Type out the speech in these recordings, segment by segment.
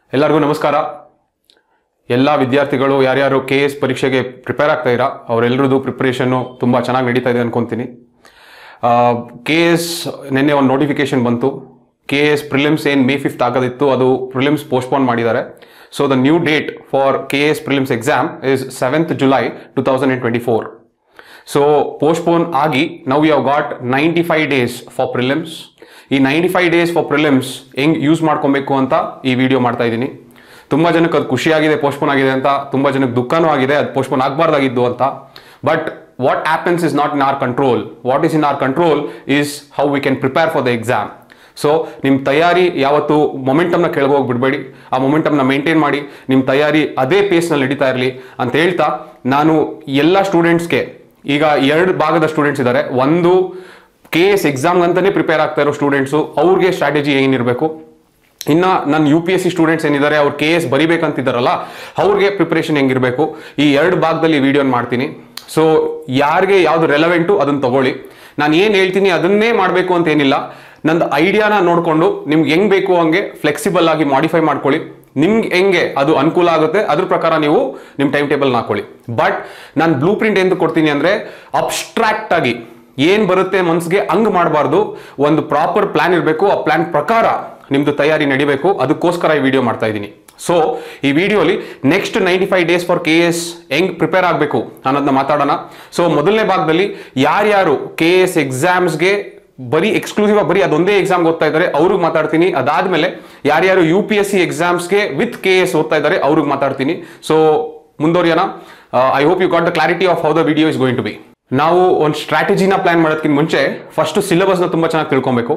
ಎಲ್ಲರಿಗೂ ನಮಸ್ಕಾರ ಎಲ್ಲ ವಿದ್ಯಾರ್ಥಿಗಳು ಯಾರ್ಯಾರು ಕೆ ಎಸ್ ಪರೀಕ್ಷೆಗೆ ಪ್ರಿಪೇರ್ ಆಗ್ತಾ ಇರಾ ಅವರೆಲ್ಲರದ್ದು ಪ್ರಿಪ್ರೇಷನ್ನು ತುಂಬ ಚೆನ್ನಾಗಿ ನಡೀತಾ ಇದೆ ಅನ್ಕೊಂತೀನಿ ಕೆ ಎಸ್ ನಿನ್ನೆ ಒಂದು ನೋಟಿಫಿಕೇಶನ್ ಬಂತು ಕೆ ಎಸ್ ಪ್ರಿಲಿಮ್ಸ್ ಏನು ಮೇ ಫಿಫ್ತ್ ಆಗೋದಿತ್ತು ಅದು ಪ್ರಿಲಿಮ್ಸ್ ಪೋಸ್ಟ್ಪೋನ್ ಮಾಡಿದ್ದಾರೆ so the new date for K S prelims exam is seventh July two thousand and twenty four so postpone ಆಗಿ ನಾವು you've got ninety five days for prelims ಈ ninety five days for prelims ಹೆಂಗ್ use ಮಾಡ್ಕೊಬೇಕು ಅಂತ ಈ video ಮಾಡ್ತಾ ಇದ್ದೀನಿ ತುಂಬ ಜನಕ್ಕೆ ಅದು ಖುಷಿಯಾಗಿದೆ ಪೋಸ್ಟ್ಪೋನ್ ಆಗಿದೆ ಅಂತ ತುಂಬ ಜನಕ್ಕೆ ದುಃಖನೂ ಆಗಿದೆ ಅದು ಪೋಸ್ಟ್ಪೋನ್ ಆಗಬಾರ್ದಾಗಿದ್ದು ಅಂತ but what happens is not in our control what is in our control is how we can prepare for the exam so ನಿಮ್ಮ ತಯಾರಿ ಯಾವತ್ತು ಮೊಮೆಂಟಮ್ನ ಕೆಳಗೋಗಿ ಬಿಡಬೇಡಿ ಆ ಮೊಮೆಂಟಮ್ನ ಮೇಂಟೈನ್ ಮಾಡಿ ನಿಮ್ಮ ತಯಾರಿ ಅದೇ ಪೇಸ್ನಲ್ಲಿ ನಡೀತಾ ಇರಲಿ ಅಂತ ಹೇಳ್ತಾ ನಾನು ಎಲ್ಲ ಸ್ಟೂಡೆಂಟ್ಸ್ಗೆ ಈಗ ಎರಡು ಭಾಗದ ಸ್ಟೂಡೆಂಟ್ಸ್ ಇದ್ದಾರೆ ಒಂದು ಕೆ ಎಸ್ ಎಕ್ಸಾಮ್ಗಂತಾನೆ ಪ್ರಿಪೇರ್ ಆಗ್ತಾ ಇರೋ ಸ್ಟೂಡೆಂಟ್ಸು ಅವ್ರಿಗೆ ಸ್ಟ್ರಾಟಜಿ ಏನಿರಬೇಕು ಇನ್ನ ನನ್ನ U P S C students ಏನಿದ್ದಾರೆ ಅವ್ರು ಕೆ ಎಸ್ ಬರಿಬೇಕಂತಿದ್ದಾರಲ್ಲ ಅವ್ರಿಗೆ ಪ್ರಿಪ್ರೇಷನ್ ಹೆಂಗಿರಬೇಕು ಈ ಎರಡು ಭಾಗದಲ್ಲಿ ವಿಡಿಯೋನ ಮಾಡ್ತೀನಿ ಸೊ ಯಾರಿಗೆ ಯಾವ್ದು ರೆಲವೆಂಟು ಅದನ್ನ ತಗೊಳ್ಳಿ ನಾನು ಏನು ಹೇಳ್ತೀನಿ ಅದನ್ನೇ ಮಾಡಬೇಕು ಅಂತ ಏನಿಲ್ಲ ನಂದು ಐಡಿಯಾನ ನೋಡಿಕೊಂಡು ನಿಮ್ಗೆ ಹೆಂಗ್ ಬೇಕು ಹಂಗೆ ಫ್ಲೆಕ್ಸಿಬಲ್ ಆಗಿ ಮಾಡಿಫೈ ಮಾಡ್ಕೊಳ್ಳಿ ನಿಮ್ಗೆ ಹೆಂಗೆ ಅದು ಅನುಕೂಲ ಆಗುತ್ತೆ ಅದ್ರ ಪ್ರಕಾರ ನೀವು ನಿಮ್ಮ ಟೈಮ್ ಟೇಬಲ್ ಹಾಕೊಳ್ಳಿ ಬಟ್ ನಾನು ಬ್ಲೂ ಪ್ರಿಂಟ್ ಎಂದು ಕೊಡ್ತೀನಿ ಅಂದ್ರೆ ಅಬ್ಸ್ಟ್ರಾಕ್ಟ್ ಆಗಿ ಏನ್ ಬರುತ್ತೆ ಮನ್ಸಿಗೆ ಹಂಗ್ ಮಾಡಬಾರ್ದು ಒಂದು ಪ್ರಾಪರ್ ಪ್ಲಾನ್ ಇರಬೇಕು ಆ ಪ್ಲಾನ್ ಪ್ರಕಾರ ನಿಮ್ದು ತಯಾರಿ ನಡಿಬೇಕು ಅದಕ್ಕೋಸ್ಕರ ಈ ವಿಡಿಯೋ ಮಾಡ್ತಾ ಇದ್ದೀನಿ ಸೊ ಈ ವಿಡಿಯೋಲಿ next ninety five days for K S ಹೆಂಗ್ ಪ್ರಿಪೇರ್ ಆಗಬೇಕು ಅನ್ನೋದನ್ನ ಮಾತಾಡೋಣ ಸೊ ಮೊದಲನೇ ಭಾಗದಲ್ಲಿ ಯಾರ್ಯಾರು ಕೆ ಎಸ್ ಎಕ್ಸಾಮ್ಸ್ಗೆ ಬರೀ ಎಕ್ಸ್ಕ್ಲೂಸಿವ್ ಬರೀ ಅದೊಂದೇ ಎಕ್ಸಾಮ್ ಓದ್ತಾ ಇದ್ದಾರೆ ಅವ್ರಿಗೆ ಮಾತಾಡ್ತೀನಿ ಅದಾದ್ಮೇಲೆ ಯಾರ್ಯಾರು ಯು ಪಿ ಎಸ್ ಸಿ ಎಕ್ಸಾಮ್ಸ್ಗೆ ವಿತ್ ಕೆ ಎಸ್ ಓದ್ತಾ ಇದ್ದಾರೆ ಅವ್ರಿಗೆ ಮಾತಾಡ್ತೀನಿ ಸೊ ಮುಂದುವರಿಯೋಣ I hope you got the clarity of how the video is going to be ನಾವು ಒಂದು ಸ್ಟ್ರಾಟಜಿನ ಪ್ಲಾನ್ ಮಾಡೋದಕ್ಕಿಂತ ಮುಂಚೆ ಫಸ್ಟ್ ಸಿಲೆಬಸ್ನ ತುಂಬ ಚೆನ್ನಾಗಿ ತಿಳ್ಕೊಬೇಕು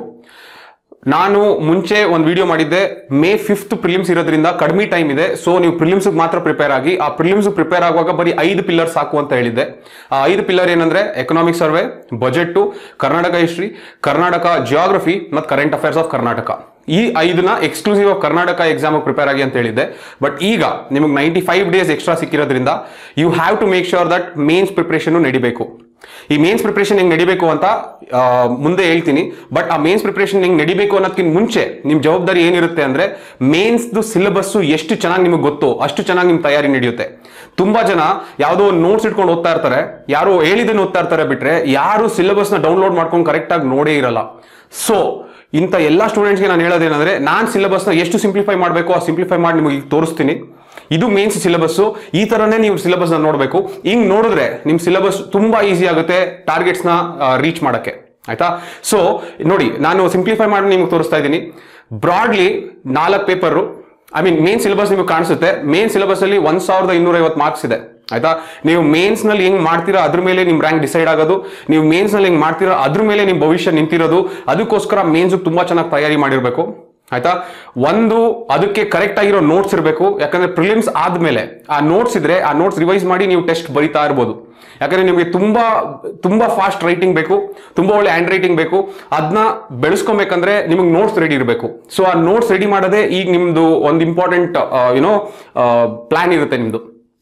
ನಾನು ಮುಂಚೆ ಒಂದು ವಿಡಿಯೋ ಮಾಡಿದ್ದೆ ಮೇ ಫಿಫ್ತ್ ಪ್ರಿಲಿಮ್ಸ್ ಇರೋದ್ರಿಂದ ಕಡಿಮೆ ಟೈಮ್ ಇದೆ ಸೊ ನೀವು ಪ್ರಿಲಿಮ್ಸ್ ಮಾತ್ರ ಪ್ರಿಪೇರ್ ಆಗಿ ಆ ಪ್ರಿಲಿಮ್ಸ್ ಪ್ರಿಪೇರ್ ಆಗುವಾಗ ಬರೀ ಐದು ಪಿಲ್ಲರ್ ಸಾಕು ಅಂತ ಹೇಳಿದ್ದೆ ಆ ಐದು ಪಿಲ್ಲರ್ ಏನಂದ್ರೆ economic survey budget Karnataka history Karnataka geography ಮತ್ತು ಕರೆಂಟ್ ಅಫೇರ್ಸ್ ಆಫ್ ಕರ್ನಾಟಕ ಈ ಐದನ್ನ exclusive of Karnataka exam prepare ಆಗಿ ಅಂತ ಹೇಳಿದ್ದೆ ಬಟ್ ಈಗ ನಿಮಗೆ ನೈಂಟಿ ಫೈವ್ ಡೇಸ್ ಎಕ್ಸ್ಟ್ರಾ ಸಿಕ್ಕಿರೋದ್ರಿಂದ you have to make sure that mains preparation ನಡಿಬೇಕು ಈ ಮೇನ್ಸ್ ಪ್ರಿಪ್ರೇಷನ್ ಹೆಂಗ್ ನಡಿಬೇಕು ಅಂತ ಆ, ಮುಂದೆ ಹೇಳ್ತೀನಿ ಬಟ್ ಆ ಮೇನ್ಸ್ ಪ್ರಿಪ್ರೇಷನ್ ಹೆಂಗ್ ನಡಿಬೇಕು ಅನ್ನೋದಕ್ಕಿಂತ ಮುಂಚೆ ನಿಮ್ ಜವಾಬ್ದಾರಿ ಏನಿರುತ್ತೆ ಅಂದ್ರೆ ಮೇನ್ಸ್ದು ಸಿಲೆಬಸ್ ಎಷ್ಟು ಚೆನ್ನಾಗಿ ನಿಮಗೆ ಗೊತ್ತು ಅಷ್ಟು ಚೆನ್ನಾಗಿ ನಿಮ್ ತಯಾರಿ ನಡೆಯುತ್ತೆ ತುಂಬಾ ಜನ ಯಾವುದೋ ಒಂದು ನೋಟ್ಸ್ ಇಟ್ಕೊಂಡು ಓದ್ತಾ ಇರ್ತಾರೆ ಯಾರು ಹೇಳಿದ್ದನ್ನು ಓದ್ತಾ ಇರ್ತಾರೆ ಬಿಟ್ರೆ ಯಾರು ಸಿಲೆಬಸ್ನ ಡೌನ್ಲೋಡ್ ಮಾಡ್ಕೊಂಡು ಕರೆಕ್ಟಾಗಿ ನೋಡೇ ಇರಲ್ಲ ಸೊ ಇಂಥ ಎಲ್ಲ ಸ್ಟೂಡೆಂಟ್ಸ್ಗೆ ನಾನು ಹೇಳೋದೇನಂದ್ರೆ ನಾನು ಸಿಲೆಬಸ್ನ ಎಷ್ಟು ಸಿಂಪ್ಲಿಫೈ ಮಾಡಬೇಕು ಆ ಸಿಂಪ್ಲಿಫೈ ಮಾಡಿ ನಿಮಗೆ ಈಗ ತೋರಿಸ್ತೀನಿ ಇದು ಮೇನ್ಸ್ ಸಿಲೆಬಸ್ ಈ ತರನೇ ನೀವು ಸಿಲೆಬಸ್ ನೋಡಬೇಕು ಹಿಂಗ್ ನೋಡಿದ್ರೆ ನಿಮ್ ಸಿಲೆಬಸ್ ತುಂಬಾ ಈಸಿ ಆಗುತ್ತೆ ಟಾರ್ಗೆಟ್ಸ್ ನ ರೀಚ್ ಮಾಡಕ್ಕೆ ಆಯ್ತಾ ಸೊ ನೋಡಿ ನಾನು ಸಿಂಪ್ಲಿಫೈ ಮಾಡಿ ನಿಮ್ಗೆ ತೋರಿಸ್ತಾ ಇದ್ದೀನಿ ಬ್ರಾಡ್ಲಿ ನಾಲ್ಕು paper I mean main syllabus ನಿಮಗೆ ಕಾಣಿಸುತ್ತೆ ಮೇನ್ ಸಿಲೆಬಸ್ ಅಲ್ಲಿ ಒಂದ್ ಸಾವಿರದ ಇನ್ನೂರ ಐವತ್ತು ಮಾರ್ಕ್ಸ್ ಇದೆ ಆಯ್ತಾ ನೀವು ಮೇನ್ಸ್ ನಲ್ಲಿ ಹೆಂಗ್ ಮಾಡ್ತೀರಾ ಅದ್ರ ಮೇಲೆ ನಿಮ್ ರ್ಯಾಂಕ್ ಡಿಸೈಡ್ ಆಗೋದು ನೀವು ಮೇನ್ಸ್ ನಲ್ಲಿ ಹೆಂಗ್ ಮಾಡ್ತೀರಾ ಅದ್ರ ಮೇಲೆ ನಿಮ್ ಭವಿಷ್ಯ ನಿಂತಿರೋದು ಅದಕ್ಕೋಸ್ಕರ ಮೇನ್ಸ್ ತುಂಬಾ ಚೆನ್ನಾಗಿ ತಯಾರಿ ಮಾಡಿರ್ಬೇಕು ಆಯ್ತಾ ಒಂದು ಅದಕ್ಕೆ ಕರೆಕ್ಟ್ ಆಗಿರೋ ನೋಟ್ಸ್ ಇರಬೇಕು ಯಾಕಂದ್ರೆ ಪ್ರಿಲಿಮ್ಸ್ ಆದ್ಮೇಲೆ ಆ ನೋಟ್ಸ್ ಇದ್ರೆ ಆ ನೋಟ್ಸ್ ರಿವೈಸ್ ಮಾಡಿ ನೀವು ಟೆಸ್ಟ್ ಬರಿತಾ ಇರ್ಬೋದು ಯಾಕಂದ್ರೆ ನಿಮಗೆ ತುಂಬಾ ತುಂಬಾ ಫಾಸ್ಟ್ ರೈಟಿಂಗ್ ಬೇಕು ತುಂಬಾ ಒಳ್ಳೆ ಹ್ಯಾಂಡ್ ರೈಟಿಂಗ್ ಬೇಕು ಅದನ್ನ ಬೆಳೆಸ್ಕೊಬೇಕಂದ್ರೆ ನಿಮಗೆ ನೋಟ್ಸ್ ರೆಡಿ ಇರಬೇಕು ಸೊ ಆ ನೋಟ್ಸ್ ರೆಡಿ ಮಾಡೋದೇ ಈಗ ನಿಮ್ದು ಒಂದು ಇಂಪಾರ್ಟೆಂಟ್ ಯುನೋ ಪ್ಲಾನ್ ಇರುತ್ತೆ ನಿಮ್ದು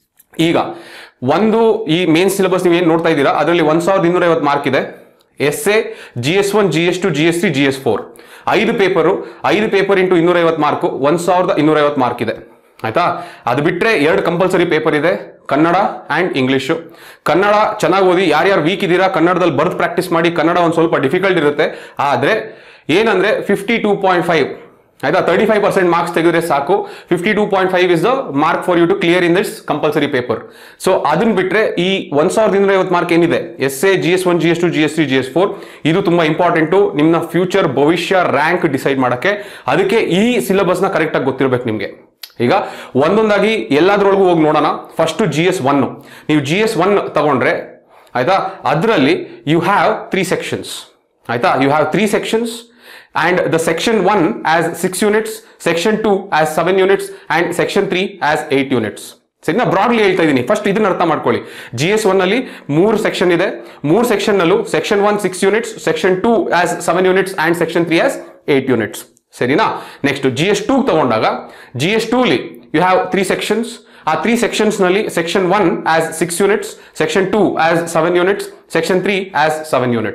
ಈಗ ಒಂದು ಈ ಮೇನ್ ಸಿಲೆಬಸ್ ನೀವು ಏನು ನೋಡ್ತಾ ಇದ್ದೀರಾ ಅದರಲ್ಲಿ ಒಂದ್ ಸಾವಿರದ ಇನ್ನೂರ ಐವತ್ತು ಮಾರ್ಕ್ ಇದೆ S A G S one G S two G S three G S four ಐದು ಪೇಪರು ಐದು ಪೇಪರ್ ಇಂಟು ಇನ್ನೂರ ಐವತ್ತು ಮಾರ್ಕು ಒಂದ್ ಸಾವಿರದ ಇನ್ನೂರ ಐವತ್ತು ಮಾರ್ಕ್ ಇದೆ ಆಯ್ತಾ ಅದು ಬಿಟ್ರೆ ಎರಡು ಕಂಪಲ್ಸರಿ ಪೇಪರ್ ಇದೆ ಕನ್ನಡ ಅಂಡ್ ಇಂಗ್ಲಿಷು ಕನ್ನಡ ಚೆನ್ನಾಗಿ ಓದಿ ಯಾರ್ಯಾರು ವೀಕ್ ಇದ್ದೀರಾ ಕನ್ನಡದಲ್ಲಿ ಬರ್ತ್ ಪ್ರಾಕ್ಟೀಸ್ ಮಾಡಿ ಕನ್ನಡ ಒಂದು ಸ್ವಲ್ಪ ಡಿಫಿಕಲ್ಟ್ ಇರುತ್ತೆ ಆದ್ರೆ ಏನಂದ್ರೆ ಫಿಫ್ಟಿ ಟೂ ಪಾಯಿಂಟ್ ಫೈವ್ ಆಯ್ತಾ ತರ್ಟಿ ಫೈವ್ ಪರ್ಸೆಂಟ್ ಮಾರ್ಕ್ಸ್ ತೆಗೆದ್ರೆ ಸಾಕು fifty two point five is the mark for you to clear in this compulsory paper so ಅದನ್ನ ಬಿಟ್ರೆ ಈ ಒಂದ್ ಸಾವಿರದ ಇನ್ನೂರ ಐವತ್ತು ಮಾರ್ಕ್ ಏನಿದೆ S A G S one G S two G S three G S four ಇದು ತುಂಬಾ ಇಂಪಾರ್ಟೆಂಟು ನಿಮ್ಮ ಫ್ಯೂಚರ್ ಭವಿಷ್ಯ ರ್ಯಾಂಕ್ ಡಿಸೈಡ್ ಮಾಡಕ್ಕೆ ಅದಕ್ಕೆ ಈ ಸಿಲೆಬಸ್ನ ಕರೆಕ್ಟಾಗಿ ಗೊತ್ತಿರಬೇಕು ನಿಮಗೆ ಈಗ ಒಂದೊಂದಾಗಿ ಎಲ್ಲಾದ್ರೊಳಗೂ ಹೋಗಿ ನೋಡೋಣ ಫಸ್ಟ್ ಜಿ ಎಸ್ ಒನ್ ನೀವು ಜಿ ಎಸ್ ಒನ್ ತಗೊಂಡ್ರೆ ಆಯ್ತಾ ಅದರಲ್ಲಿ ಯು ಹ್ಯಾವ್ ತ್ರೀ ಸೆಕ್ಷನ್ಸ್ ಆಯ್ತಾ you have three sections and the section 1 as 6 units section 2 as 7 units and section 3 as 8 units ಸರಿನಾ ಬ್ರಾಡ್ಲಿ ಹೇಳ್ತಾ ಇದ್ದೀನಿ ಫಸ್ಟ್ ಇದನ್ನ ಅರ್ಥ ಮಾಡ್ಕೊಳ್ಳಿ ಜಿ ಎಸ್ ಒನ್ ಅಲ್ಲಿ ಮೂರು ಸೆಕ್ಷನ್ ಇದೆ ಮೂರು ಸೆಕ್ಷನ್ ನಲ್ಲೂ section one six units section two as seven units and section three as eight units ಸರಿನಾ ನೆಕ್ಸ್ಟ್ ಜಿ ಎಸ್ ಟೂ ತಗೊಂಡಾಗ ಜಿ ಎಸ್ ಟೂ ಅಲ್ಲಿ ಯು ಹ್ಯಾವ್ ತ್ರೀ ಸೆಕ್ಷನ್ಸ್ ಆ three sections ನಲ್ಲಿ section one as six units section two as seven units section three as seven units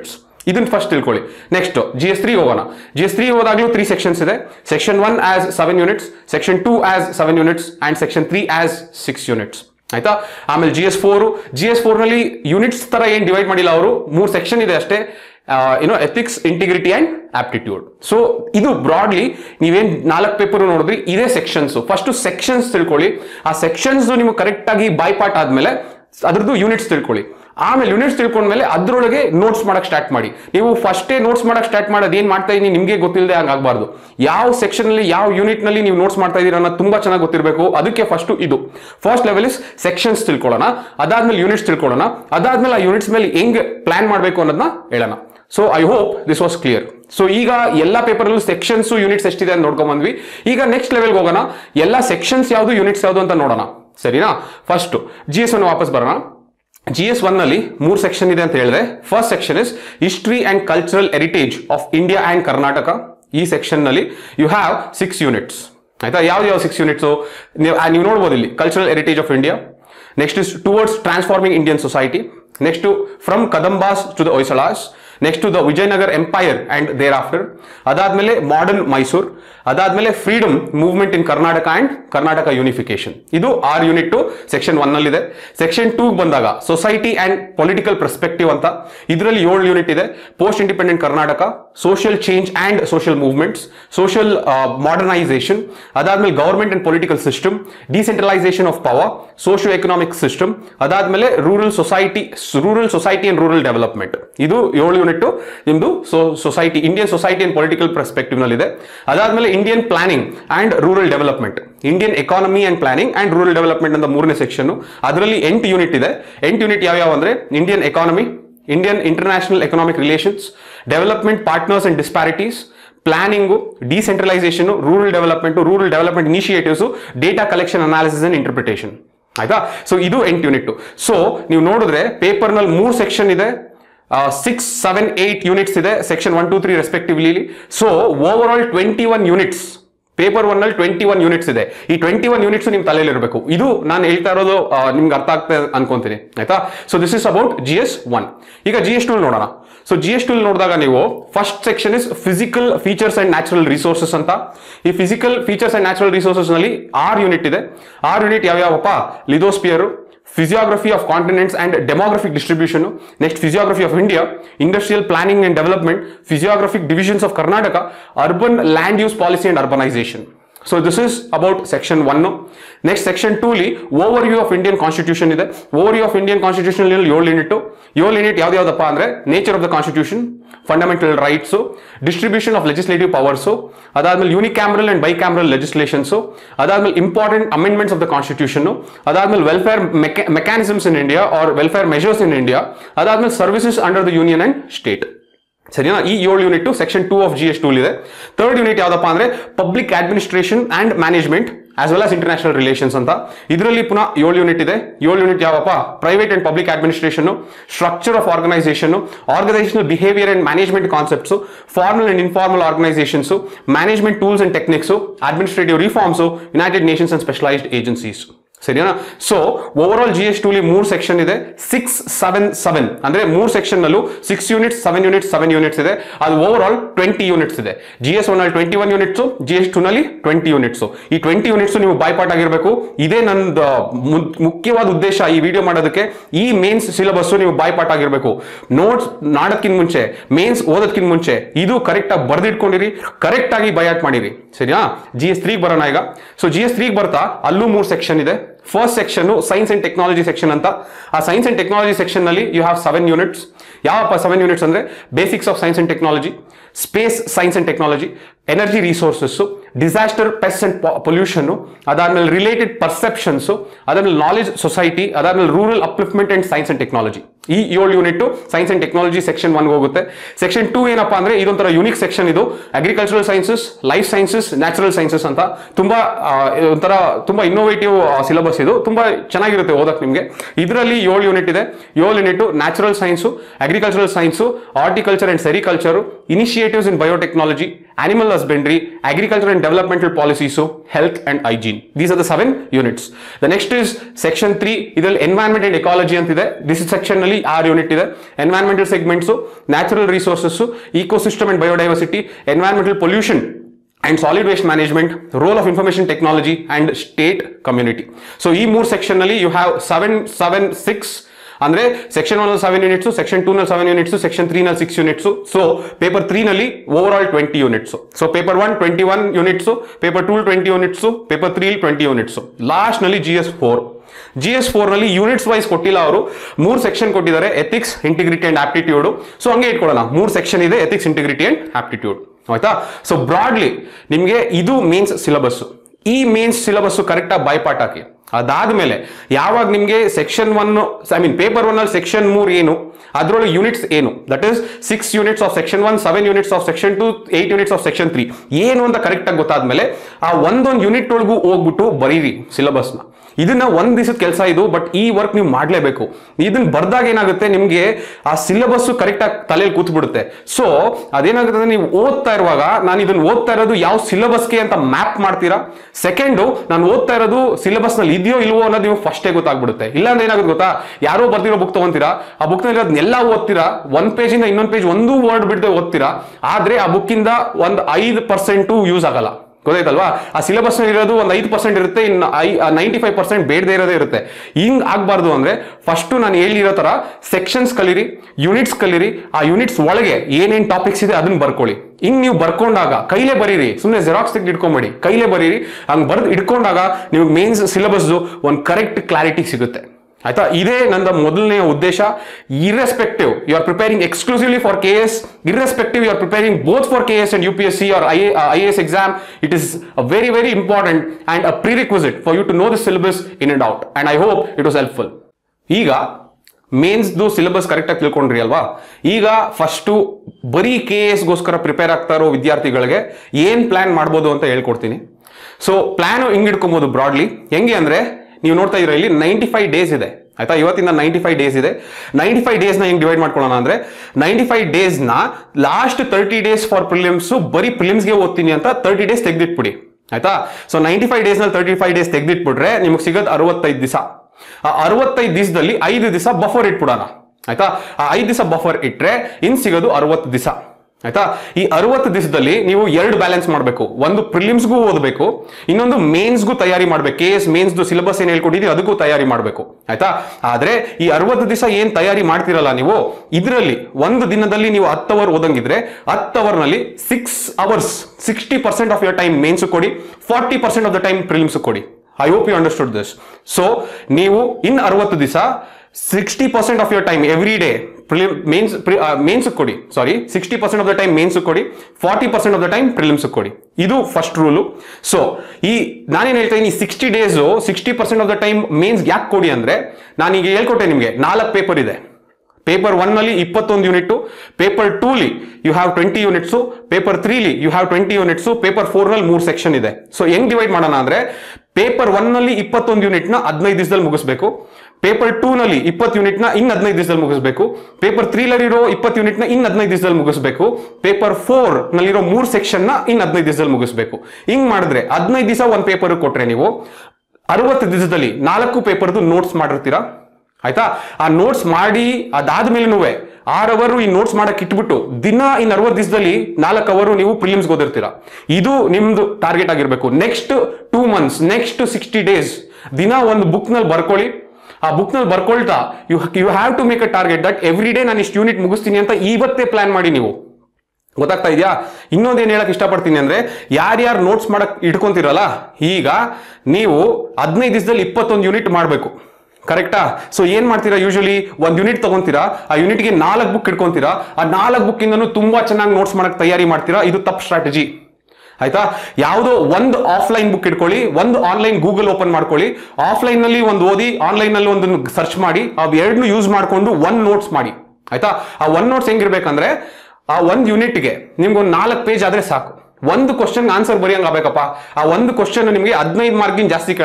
ಇದನ್ನ first ತಿಳ್ಕೊಳ್ಳಿ next G S three ಹೋಗೋಣ G S three ಹೋದಾಗಲೂ three sections ಇದೆ section one as seven units section two as seven units and section three as six units ಆಯ್ತಾ ಆಮೇಲೆ G S four G S four ನಲ್ಲಿ units ತರ ಏನ್ divide ಮಾಡಿಲ್ಲ ಅವರು ಮೂರು ಸೆಕ್ಷನ್ ಇದೆ ಅಷ್ಟೇ ಏನೋ ethics integrity and aptitude so ಇದು ಬ್ರಾಡ್ಲಿ ನೀವೇನ್ ನಾಲ್ಕು ಪೇಪರ್ ನೋಡಿದ್ರಿ ಇದೇ ಸೆಕ್ಷನ್ಸ್ ಫಸ್ಟ್ ಸೆಕ್ಷನ್ಸ್ ತಿಳ್ಕೊಳ್ಳಿ ಆ ಸೆಕ್ಷನ್ಸ್ ನಿಮ್ಗೆ ಕರೆಕ್ಟ್ ಆಗಿ ಬಾಯ್ಪಾಟ್ ಆದ್ಮೇಲೆ ಅದ್ರದ್ದು ಯೂನಿಟ್ಸ್ ತಿಳ್ಕೊಳ್ಳಿ ಆಮೇಲೆ ಯೂನಿಟ್ಸ್ ತಿಳ್ಕೊಂಡ್ಮೇಲೆ ಅದ್ರೊಳಗೆ ನೋಟ್ಸ್ ಮಾಡಕ್ ಸ್ಟಾರ್ಟ್ ಮಾಡಿ ನೀವು ಫಸ್ಟೇ ನೋಟ್ಸ್ ಮಾಡಕ್ ಸ್ಟಾರ್ಟ್ ಮಾಡೋದು ಏನ್ ಮಾಡ್ತಾ ಇದೀನಿ ನಿಮಗೆ ಗೊತ್ತಿಲ್ಲದೆ ಹಂಗಾಗಬಾರ್ದು ಯಾವ ಸೆಕ್ಷನ್ ಅಲ್ಲಿ ಯಾವ ಯೂನಿಟ್ ನಲ್ಲಿ ನೀವು ನೋಟ್ಸ್ ಮಾಡ್ತಾ ಇದೀರ ಅನ್ನೋದು ತುಂಬಾ ಚೆನ್ನಾಗಿ ಗೊತ್ತಿರಬೇಕು ಅದಕ್ಕೆ ಫಸ್ಟ್ ಇದು ಫಸ್ಟ್ ಲೆವೆಲ್ ಇಸ್ ಸೆಕ್ಷನ್ಸ್ ತಿಳ್ಕೊಳ್ಳೋಣ ಅದಾದ್ಮೇಲೆ ಯೂನಿಟ್ಸ್ ತಿಳ್ಕೊಳ್ಳೋಣ ಅದಾದ್ಮೇಲೆ ಆ ಯೂನಿಟ್ಸ್ ಮೇಲೆ ಹೆಂಗ್ ಪ್ಲಾನ್ ಮಾಡಬೇಕು ಅನ್ನೋದನ್ನ ಹೇಳೋಣ so I hope this was clear so ಈಗ ಎಲ್ಲ ಪೇಪರಲ್ಲೂ ಸೆಕ್ಷನ್ಸ್ ಯೂನಿಟ್ಸ್ ಎಷ್ಟಿದೆ ಅಂತ ನೋಡ್ಕೊಂಡ್ ಬಂದ್ವಿ ಈಗ ನೆಕ್ಸ್ಟ್ ಲೆವೆಲ್ಗೆ ಹೋಗೋಣ ಎಲ್ಲ ಸೆಕ್ಷನ್ಸ್ ಯಾವುದು ಯೂನಿಟ್ಸ್ ಯಾವುದು ಅಂತ ನೋಡೋಣ ಸರಿನಾ ಫಸ್ಟ್ ಜಿ ಎಸ್ ಅನ್ನು ವಾಪಸ್ ಬರೋಣ ಜಿ ಎಸ್ ಒನ್ ನಲ್ಲಿ ಮೂರು ಸೆಕ್ಷನ್ ಇದೆ ಅಂತ ಹೇಳಿದೆ first section is history and cultural heritage of India and Karnataka ಈ ಸೆಕ್ಷನ್ ನಲ್ಲಿ ಯು ಹ್ಯಾವ್ ಸಿಕ್ಸ್ ಯೂನಿಟ್ಸ್ ಆಯ್ತಾ ಯಾವ್ದು ಯಾವ ಸಿಕ್ಸ್ ಯೂನಿಟ್ಸ್ ನೀವು ನೋಡ್ಬೋದು ಇಲ್ಲಿ cultural heritage of India next is towards transforming Indian society next from Kadambas to the Hoysalas next to the Vijayanagar empire and thereafter ಅದಾದ್ಮೇಲೆ modern Mysore ಅದಾದ್ಮೇಲೆ freedom movement in Karnataka and Karnataka unification ಇದು ಆರ್ ಯೂನಿಟ್ ಸೆಕ್ಷನ್ ಒನ್ ನಲ್ಲಿದೆ section two ಬಂದಾಗ society and political perspective ಅಂತ ಇದರಲ್ಲಿ ಏಳು unit ಇದೆ post independent Karnataka social change and social movements social modernisation ಅದಾದ್ಮೇಲೆ government and political system decentralisation of power socio economic system ಅದಾದ್ಮೇಲೆ rural society rural society and rural development ಇದು ಏಳು unit ನಿಮ್ದು society Indian society and political perspective ನಲ್ಲಿ ಇದೆ ಅದಾದ್ಮೇಲೆ Indian planning and rural development Indian economy and planning and rural development ಅಂತ ಮೂರನೇ section ಅದರಲ್ಲಿ ಎಂಟು ಯೂನಿಟ್ ಇದೆ ಎಂಟು ಯೂನಿಟ್ ಯಾವ್ಯಾವ ಅಂದ್ರೆ Indian economy Indian international economic relations development partners and disparities planning decentralisation rural development rural development initiatives data collection analysis and interpretation ಆಯ್ತಾ so ಇದು ಎಂಟು ಯೂನಿಟ್ ಸೊ ನೀವು ನೋಡಿದ್ರೆ ಪೇಪರ್ ನಲ್ಲಿ ಮೂರು ಸೆಕ್ಷನ್ ಇದೆ ಸಿಕ್ಸ್ ಸೆವೆನ್ ಏಟ್ ಯೂನಿಟ್ಸ್ ಇದೆ section one two three respectively so over all twenty one units paper one ಅಲ್ಲಿ ಟ್ವೆಂಟಿ ಒನ್ ಯೂನಿಟ್ಸ್ ಇದೆ ಈ ಟ್ವೆಂಟಿ ಒನ್ ಯೂನಿಟ್ಸ್ ನಿಮ್ ತಲೆಯಲ್ಲಿ ಇರಬೇಕು ಇದು ನಾನು ಹೇಳ್ತಾ ಇರೋದು ಆ, ನಿಮ್ಗೆ ಅರ್ಥ ಆಗ್ತದೆ ಅನ್ಕೊಂತೀನಿ ಆಯ್ತಾ so this is about G S one ಈಗ ಜಿ ಎಸ್ ಟೂಲ್ ನೋಡೋಣ ಸೊ ಜಿ ಎಸ್ ಟೂಲ್ ನೋಡಿದಾಗ ನೀವು first section is physical features and natural resources ಅಂತ ಈ physical features and natural resources ನಲ್ಲಿ ಆರ್ ಯೂನಿಟ್ ಇದೆ ಆರ್ ಯೂನಿಟ್ ಯಾವ್ಯಾವಪ್ಪ lithosphere physiography of continents and demographic distribution next physiography of india industrial planning and development physiographic divisions of karnataka urban land use policy and urbanization so this is about section 1 next section 2 li overview of indian constitution ಇದೆ overview of indian constitution ಅಲ್ಲಿ ಏಳು unit ಏಳು unit ಯಾವ್ದು ಯಾವ್ದಪ್ಪ ಅಂದ್ರೆ nature of the constitution fundamental rights distribution of legislative powers ಅದಾದ್ಮೇಲೆ unicameral and bicameral legislations ಅದಾದ್ಮೇಲೆ important amendments of the constitution ಅದಾದ್ಮೇಲೆ welfare mechanisms in India or welfare measures in India ಅದಾದ್ಮೇಲೆ services under the union and state ಸರಿನಾ ಈ ಏಳು unit section two of G S ಟೂಲ್ ಇದೆ third unit ಯಾವ್ದಪ್ಪ ಅಂದ್ರೆ public administration and management as well as international relations ಅಂತ ಇದರಲ್ಲಿ ಪುನಃ ಏಳು ಯೂನಿಟ್ ಇದೆ ಏಳು ಯೂನಿಟ್ ಯಾವಪ್ಪ private and public administration structure of organisation organisational behaviour and management concepts formal and informal organisations management tools and techniques administrative reforms United Nations and specialised agencies ಸರಿನಾ so overall G S ಟೂಲಿ ಮೂರು section ಇದೆ six seven seven ಅಂದ್ರೆ ಮೂರು section ನಲ್ಲೂ six units seven units seven units ಇದೆ ಅದು over all twenty units ಇದೆ ಜಿ ಎಸ್ ಒನ್ ಅಲ್ಲಿ twenty one units G S two ನಲ್ಲಿ ಟ್ವೆಂಟಿ ಯೂನಿಟ್ಸ್ ಈ ಟ್ವೆಂಟಿ ಯೂನಿಟ್ಸ್ ನೀವು ಬಾಯ್ಪಾಟ್ ಆಗಿರಬೇಕು ಇದೇ ನಂದು ಮು- ಮುಖ್ಯವಾದ ಉದ್ದೇಶ ಈ ವಿಡಿಯೋ ಮಾಡೋದಕ್ಕೆ ಈ ಮೇನ್ಸ್ ಸಿಲೆಬಸ್ ನೀವು ಬಾಯ್ಪಾಟ್ ಆಗಿರಬೇಕು ನೋಟ್ಸ್ ನಾಡೋದ್ಕಿಂತ ಮುಂಚೆ ಮೇನ್ಸ್ ಓದೋದ್ಕಿಂತ ಮುಂಚೆ ಇದು ಕರೆಕ್ಟ್ ಆಗಿ ಬರ್ದಿಟ್ಕೊಂಡಿರಿ ಕರೆಕ್ಟ್ ಆಗಿ ಬಯಾಟ್ ಮಾಡಿರಿ ಸರಿಯಾ ಜಿ ಎಸ್ ತ್ರೀಗೆ ಬರೋಣ ಈಗ ಸೊ ಜಿ ಎಸ್ ತ್ರೀಗೆ ಬರ್ತಾ ಅಲ್ಲೂ ಮೂರು ಸೆಕ್ಷನ್ ಇದೆ first section science and technology section ಅಂತ ಆ ಸೈನ್ಸ್ ಅಂಡ್ ಟೆಕ್ನಾಲಜಿ ಸೆಕ್ಷನ್ ನಲ್ಲಿ ಯು ಹ್ಯಾವ್ ಸೆವೆನ್ ಯೂನಿಟ್ಸ್ ಯಾವಪ್ಪ ಸೆವೆನ್ ಯೂನಿಟ್ಸ್ ಅಂದ್ರೆ basics of science and technology space science and technology energy resources disaster pest and pollution ಅದಾದ್ಮೇಲೆ related perceptions ಅದಾದ್ಮೇಲೆ knowledge society ಅದಾದ್ಮೇಲೆ rural upliftment and science and technology ಈ ಏಳು unit science and technology section one ಹೋಗುತ್ತೆ section two ಏನಪ್ಪಾ ಅಂದ್ರೆ ಇದೊಂಥರ unique section ಇದು agricultural sciences life sciences natural sciences ಅಂತ ತುಂಬಾ ಆ, ಒಂಥರ ತುಂಬಾ ಇನ್ನೋವೇಟಿವ್ ಸಿಲೆಬಸ್ ಇದು ತುಂಬಾ ಚೆನ್ನಾಗಿರುತ್ತೆ ಓದಕ್ ನಿಮಗೆ ಇದರಲ್ಲಿ ಏಳು ಯೂನಿಟ್ ಇದೆ ಏಳು unit natural science agricultural science horticulture and sericulture initiatives in biotechnology animal husbandry, agriculture and developmental policies, so health and hygiene. These are the seven units. The next is section 3, ಇದರಲ್ಲಿ environment and ecology ಅಂತಿದೆ this section ನಲ್ಲಿ ಆರು unit ಇದೆ environmental segments natural resources ecosystem and biodiversity environmental pollution and solid waste management role of information technology and state community so ಈ ಮೂರು section ನಲ್ಲಿ you have seven seven six ಅಂದ್ರೆ section one seven units section two ನಲ್ಲಿ seven units section three ನಲ್ಲಿ six units so paper three ನಲ್ಲಿ over all twenty units so paper one twenty one units paper two twenty units paper three twenty units last ನಲ್ಲಿ G S four G S four ನಲ್ಲಿ units wise ಕೊಟ್ಟಿಲ್ಲ ಅವರು ಮೂರು section ಕೊಟ್ಟಿದ್ದಾರೆ ethics integrity and aptitude so ಹಂಗೆ ಇಟ್ಕೊಳ್ಳೋಣ ಮೂರು section ಇದೆ ಎಥಿಕ್ಸ್ ಇಂಟಿಗ್ರಿಟಿ ಅಂಡ್ ಆಪ್ಟಿಟ್ಯೂಡ್ ಆಯ್ತಾ ಸೊ ಬ್ರಾಡ್ಲಿ ನಿಮಗೆ ಇದು ಮೇನ್ಸ್ ಸಿಲೆಬಸ್ ಈ ಮೇನ್ಸ್ ಸಿಲೆಬಸ್ ಕರೆಕ್ಟಾಗಿ ಬೈಪಾಟ್ ಹಾಕಿ ಅದಾದ್ಮೇಲೆ ಯಾವಾಗ ನಿಮಗೆ section one I mean paper one ಅಲ್ಲಿ ಸೆಕ್ಷನ್ ಮೂರ್ ಏನು ಅದರೊಳಗೆ ಯೂನಿಟ್ಸ್ ಏನು that is six units of section one seven units of section two eight units of section three ಏನು ಅಂತ ಕರೆಕ್ಟಾಗಿ ಗೊತ್ತಾದ್ಮೇಲೆ ಆ ಒಂದೊಂದು ಯೂನಿಟ್ ಒಳಗೂ ಹೋಗ್ಬಿಟ್ಟು ಬರೀರಿ ಸಿಲೆಬಸ್ನ ಇದನ್ನ ಒಂದ್ ದಿವಸದ ಕೆಲಸ ಇದು ಬಟ್ ಈ ವರ್ಕ್ ನೀವು ಮಾಡಲೇಬೇಕು ಇದನ್ನ ಬರ್ದಾಗ ಏನಾಗುತ್ತೆ ನಿಮಗೆ ಆ ಸಿಲೆಬಸ್ ಕರೆಕ್ಟ್ ಆಗಿ ತಲೆಯಲ್ಲಿ ಕೂತ್ಬಿಡುತ್ತೆ ಸೊ ಅದೇನಾಗುತ್ತೆ ಅಂದ್ರೆ ನೀವು ಓದ್ತಾ ಇರುವಾಗ ನಾನು ಇದನ್ನ ಓದ್ತಾ ಇರೋದು ಯಾವ ಸಿಲೆಬಸ್ಗೆ ಅಂತ ಮ್ಯಾಪ್ ಮಾಡ್ತೀರಾ ಸೆಕೆಂಡು ನಾನು ಓದ್ತಾ ಇರೋದು ಸಿಲೆಬಸ್ ನಲ್ಲಿ ಇದೆಯೋ ಇಲ್ವೋ ಅನ್ನೋದು ನೀವು ಫಸ್ಟೇ ಗೊತ್ತಾಗ್ಬಿಡುತ್ತೆ ಇಲ್ಲಾಂದ್ರೆ ಏನಾಗುತ್ತೆ ಗೊತ್ತಾ ಯಾರೋ ಬರ್ದಿರೋ ಬುಕ್ ತಗೊಂತೀರಾ ಆ ಬುಕ್ ನಲ್ಲಿ ಅದನ್ನೆಲ್ಲ ಓದ್ತೀರಾ ಒಂದ್ ಪೇಜ್ ಇಂದ ಇನ್ನೊಂದ್ ಪೇಜ್ ಒಂದು ವರ್ಡ್ ಬಿಡದೆ ಓದ್ತೀರಾ ಆದ್ರೆ ಆ ಬುಕ್ಕಿಂದ ಒಂದ್ ಐದು ಪರ್ಸೆಂಟು ಯೂಸ್ ಆಗಲ್ಲ ಗೊತ್ತಾಯ್ತಲ್ವಾ ಆ ಸಿಲೆಬಸ್ ಇರೋದು ಒಂದು ಐದು ಪರ್ಸೆಂಟ್ ಇರುತ್ತೆ ಇನ್ನು ಐ ನೈಂಟಿ ಫೈವ್ ಪರ್ಸೆಂಟ್ ಬೇಡದೇ ಇರೋದೇ ಇರುತ್ತೆ ಹಿಂಗ್ ಆಗ್ಬಾರ್ದು ಅಂದ್ರೆ ಫಸ್ಟ್ ನಾನು ಹೇಳಿರೋ ತರ ಸೆಕ್ಷನ್ಸ್ ಕಲೀರಿ ಯೂನಿಟ್ಸ್ ಕಲೀರಿ ಆ ಯೂನಿಟ್ಸ್ ಒಳಗೆ ಏನೇನ್ ಟಾಪಿಕ್ಸ್ ಇದೆ ಅದನ್ನ ಬರ್ಕೊಳ್ಳಿ ಹಿಂಗ್ ನೀವು ಬರ್ಕೊಂಡಾಗ ಕೈಲೇ ಬರೀರಿ ಸುಮ್ಮನೆ ಜೆರಾಕ್ಸ್ ತೆಗೆದು ಇಟ್ಕೊಂಬೇಡಿ ಕೈಲೇ ಬರೀರಿ ಹಂಗ್ ಬರ್ದು ಇಟ್ಕೊಂಡಾಗ ನಿಮಗೆ ಮೇನ್ಸ್ ಸಿಲೆಬಸ್ ಒಂದು ಕರೆಕ್ಟ್ ಕ್ಲಾರಿಟಿ ಸಿಗುತ್ತೆ ಆಯ್ತಾ ಇದೇ ನನ್ನ ಮೊದಲನೆಯ ಉದ್ದೇಶ irrespective you are preparing exclusively for K S irrespective you are preparing both for K S and U P S C or I I S exam it is a very very important and a prerequisite for you to know the syllabus in and out and I hope it was helpful ಈಗ ಮೇನ್ಸ್ದು syllabus ಕರೆಕ್ಟಾಗಿ ತಿಳ್ಕೊಂಡ್ರಿ ಅಲ್ವಾ ಈಗ first ಬರೀ K ಎಸ್ಗೋಸ್ಕರ prepare ಆಗ್ತಾ ಇರೋ ವಿದ್ಯಾರ್ಥಿಗಳಿಗೆ ಏನು ಪ್ಲಾನ್ ಮಾಡ್ಬೋದು ಅಂತ ಹೇಳ್ಕೊಡ್ತೀನಿ ಸೊ ಪ್ಲಾನ್ ಹಿಂಗ್ ಇಟ್ಕೊಬೋದು ಬ್ರಾಡ್ಲಿ ಹೆಂಗೆ ಅಂದ್ರೆ ನೀವು ನೋಡ್ತಾ ಇದ್ರೆ ಇಲ್ಲಿ ನೈಂಟಿ ಫೈವ್ ಡೇಸ್ ಇದೆ ಆಯ್ತಾ ಇವತ್ತಿಂದ ನೈಂಟಿ ಫೈವ್ ಡೇಸ್ ಇದೆ ನೈಂಟಿ ಫೈವ್ ಡೇಸ್ನ ಹೆಂಗ್ ಡಿವೈಡ್ ಮಾಡ್ಕೊಳ್ಳೋಣ ಅಂದ್ರೆ ನೈಂಟಿ ಫೈವ್ ಡೇಸ್ನ last thirty days for prelims ಬರೀ ಪ್ರಿಲಿಮ್ಸ್ಗೆ ಓದ್ತೀನಿ ಅಂತ ತರ್ಟಿ ಡೇಸ್ ತೆಗೆದಿಟ್ಬಿಡಿ ಆಯ್ತಾ ಸೊ ನೈಂಟಿ ಫೈವ್ ಡೇಸ್ ನಲ್ಲಿ ತರ್ಟಿ ಫೈವ್ ಡೇಸ್ ತೆಗೆದಿಟ್ಬಿಟ್ರೆ ನಿಮಗೆ ಸಿಗೋದು ಅರವತ್ತೈದು ದಿವಸ ಆ ಅರವತ್ತೈದು ದಿವಸದಲ್ಲಿ ಐದು ದಿವಸ ಬಫರ್ ಇಟ್ಬಿಡೋಣ ಆಯ್ತಾ ಆ ಐದು ದಿವಸ ಬಫರ್ ಇಟ್ರೆ ಇನ್ ಸಿಗೋದು ಅರವತ್ತು ದಿವಸ ಆಯ್ತಾ ಈ ಅರವತ್ತು ದಿವಸದಲ್ಲಿ ನೀವು ಎರಡು ಬ್ಯಾಲೆನ್ಸ್ ಮಾಡಬೇಕು ಒಂದು ಪ್ರಿಲಿಮ್ಸ್ಗೂ ಓದಬೇಕು ಇನ್ನೊಂದು ಮೇನ್ಸ್ಗೂ ತಯಾರಿ ಮಾಡ್ಬೇಕು ಕೆ ಎಸ್ ಮೇನ್ಸ್ದು ಸಿಲೆಬಸ್ ಏನ್ ಹೇಳ್ಕೊಟ್ಟಿದ್ದೀವಿ ಅದಕ್ಕೂ ತಯಾರಿ ಮಾಡಬೇಕು ಆಯ್ತಾ ಆದ್ರೆ ಈ ಅರವತ್ತು ದಿವಸ ಏನ್ ತಯಾರಿ ಮಾಡ್ತಿರಲ್ಲ ನೀವು ಇದರಲ್ಲಿ ಒಂದು ದಿನದಲ್ಲಿ ನೀವು ಹತ್ತು ಅವರ್ ಓದಂಗಿದ್ರೆ ಹತ್ತು ಅವರ್ ನಲ್ಲಿ six hours sixty percent of yer time mains ಕೊಡಿ forty percent of the time prelims ಕೊಡಿ I hope you understood this so ನೀವು ಇನ್ ಅರವತ್ತು ದಿವಸ sixty percent of your time every day mains mains ಕೊಡಿ sorry sixty percent of the time mains ಕೊಡಿ forty percent of the time prelims ಕೊಡಿ ಇದು first rule so ಈ ನಾನೇನು ಹೇಳ್ತಾ ಇದ್ದೀನಿ sixty days sixty percent of the time mains ಯಾಕೆ ಕೊಡಿ ಅಂದ್ರೆ ನಾನೀಗ ಹೇಳ್ಕೊಟ್ಟೆ ನಿಮಗೆ ನಾಲ್ಕು ಪೇಪರ್ ಇದೆ ಪೇಪರ್ ಒನ್ ನಲ್ಲಿ ಇಪ್ಪತ್ತೊಂದು ಯೂನಿಟ್ ಪೇಪರ್ ಟೂಲಿ you have twenty units paper ತ್ರೀಲಿ you have twenty units paper four ನಲ್ಲಿ ಮೂರು ಸೆಕ್ಷನ್ ಇದೆ ಸೊ ಹೆಂಗ್ ಡಿವೈಡ್ ಮಾಡೋಣ ಅಂದ್ರೆ ಪೇಪರ್ ಒನ್ ನಲ್ಲಿ ಇಪ್ಪತ್ತೊಂದು ಯೂನಿಟ್ ನ ಹದಿನೈದು ದಿವಸದಲ್ಲಿ ಮುಗಿಸ್ಬೇಕು ಪೇಪರ್ ಟೂ ನಲ್ಲಿ ಇಪ್ಪತ್ತು ಯೂನಿಟ್ ನ ಇನ್ ಹದಿನೈದು ದಿವಸದಲ್ಲಿ ಮುಗಿಸ್ಬೇಕು ಪೇಪರ್ ತ್ರೀ ನಲ್ಲಿರೋ ಇಪ್ಪತ್ತು ಯೂನಿಟ್ ನ ಇನ್ ಹದಿನೈದು ದಿವಸದಲ್ಲಿ ಮುಗಿಸ್ಬೇಕು ಪೇಪರ್ ಫೋರ್ ನಲ್ಲಿರೋ ಮೂರು ಸೆಕ್ಷನ್ ನ ಇನ್ ಹದಿನೈದು ದಿವಸದಲ್ಲಿ ಮುಗಿಸ್ಬೇಕು ಹಿಂಗ್ ಮಾಡಿದ್ರೆ ಹದಿನೈದು ದಿವಸ ಒಂದು ಪೇಪರ್ ಕೊಟ್ರೆ ನೀವು ಅರವತ್ತು ದಿವಸದಲ್ಲಿ ನಾಲ್ಕು ಪೇಪರ್ದು ನೋಟ್ಸ್ ಮಾಡಿರ್ತೀರಾ ಆಯ್ತಾ ಆ ನೋಟ್ಸ್ ಮಾಡಿ ಅದಾದ್ಮೇಲೆನೂ ಆರ್ ಅವರು ಈ ನೋಟ್ಸ್ ಮಾಡಕ್ ಇಟ್ಬಿಟ್ಟು ದಿನ ಇನ್ ಅರವತ್ತು ದಿವಸದಲ್ಲಿ ನಾಲ್ಕು ಅವರು ನೀವು ಪ್ರಿಲಿಮ್ಸ್ ಓದಿರ್ತೀರಾ ಇದು ನಿಮ್ದು ಟಾರ್ಗೆಟ್ ಆಗಿರ್ಬೇಕು next two months next sixty days ದಿನ ಒಂದು ಬುಕ್ ನಲ್ಲಿ ಬರ್ಕೊಳ್ಳಿ ಆ ಬುಕ್ ನಲ್ಲಿ ಬರ್ಕೊಳ್ತಾ you you have to make a target that every day ನಾನು ಇಷ್ಟು ಯೂನಿಟ್ ಮುಗಿಸ್ತೀನಿ ಅಂತ ಇವತ್ತೇ ಪ್ಲಾನ್ ಮಾಡಿ ನೀವು ಗೊತ್ತಾಗ್ತಾ ಇದೆಯಾ ಇನ್ನೊಂದೇನು ಹೇಳಕ್ ಇಷ್ಟಪಡ್ತೀನಿ ಅಂದ್ರೆ ಯಾರ್ಯಾರು ನೋಟ್ಸ್ ಮಾಡಕ್ ಇಟ್ಕೊಂತೀರಲ್ಲ ಈಗ ನೀವು ಹದಿನೈದು ದಿವಸದಲ್ಲಿ ಇಪ್ಪತ್ತೊಂದು ಯೂನಿಟ್ ಮಾಡಬೇಕು ಕರೆಕ್ಟಾ ಸೊ ಏನ್ ಮಾಡ್ತೀರಾ ಯೂಶಲಿ ಒಂದ್ ಯೂನಿಟ್ ತಗೊಂತೀರಾ ಆ ಯೂನಿಟ್ಗೆ ನಾಲ್ಕು ಬುಕ್ ಇಟ್ಕೊಂತೀರಾ ಆ ನಾಲ್ಕು ಬುಕ್ ಇಂದನೂ ತುಂಬಾ ಚೆನ್ನಾಗಿ ನೋಟ್ಸ್ ಮಾಡಕ್ ತಯಾರಿ ಮಾಡ್ತೀರಾ ಇದು ತಪ್ಪು ಸ್ಟ್ರಾಟಜಿ ಆಯ್ತಾ ಯಾವುದೋ ಒಂದು ಆಫ್ಲೈನ್ ಬುಕ್ ಇಟ್ಕೊಳ್ಳಿ ಒಂದು ಆನ್ಲೈನ್ ಗೂಗಲ್ ಓಪನ್ ಮಾಡ್ಕೊಳ್ಳಿ ಆಫ್ಲೈನ್ ನಲ್ಲಿ ಒಂದು ಓದಿ ಆನ್ಲೈನ್ ನಲ್ಲಿ ಒಂದು ಸರ್ಚ್ ಮಾಡಿ ಅವ್ ಎರಡನ್ನೂ ಯೂಸ್ ಮಾಡ್ಕೊಂಡು ಒನ್ ನೋಟ್ಸ್ ಮಾಡಿ ಆಯ್ತಾ ಆ ಒನ್ ನೋಟ್ಸ್ ಹೆಂಗಿರ್ಬೇಕಂದ್ರೆ ಆ ಒಂದು ಯೂನಿಟ್ಗೆ ನಿಮ್ಗೆ ಒಂದು ನಾಲ್ಕು ಪೇಜ್ ಆದ್ರೆ ಸಾಕು ಒಂದು ಕ್ವಶನ್ ಆನ್ಸರ್ ಬರೆಯಂಗ್ ಆಗ್ಬೇಕಪ್ಪ ಆ ಒಂದು ಕ್ವಶನ್ ನಿಮಗೆ ಹದಿನೈದು ಮಾರ್ಕಿನ್ ಜಾಸ್ತಿ ಕೇಳಲ್ಲ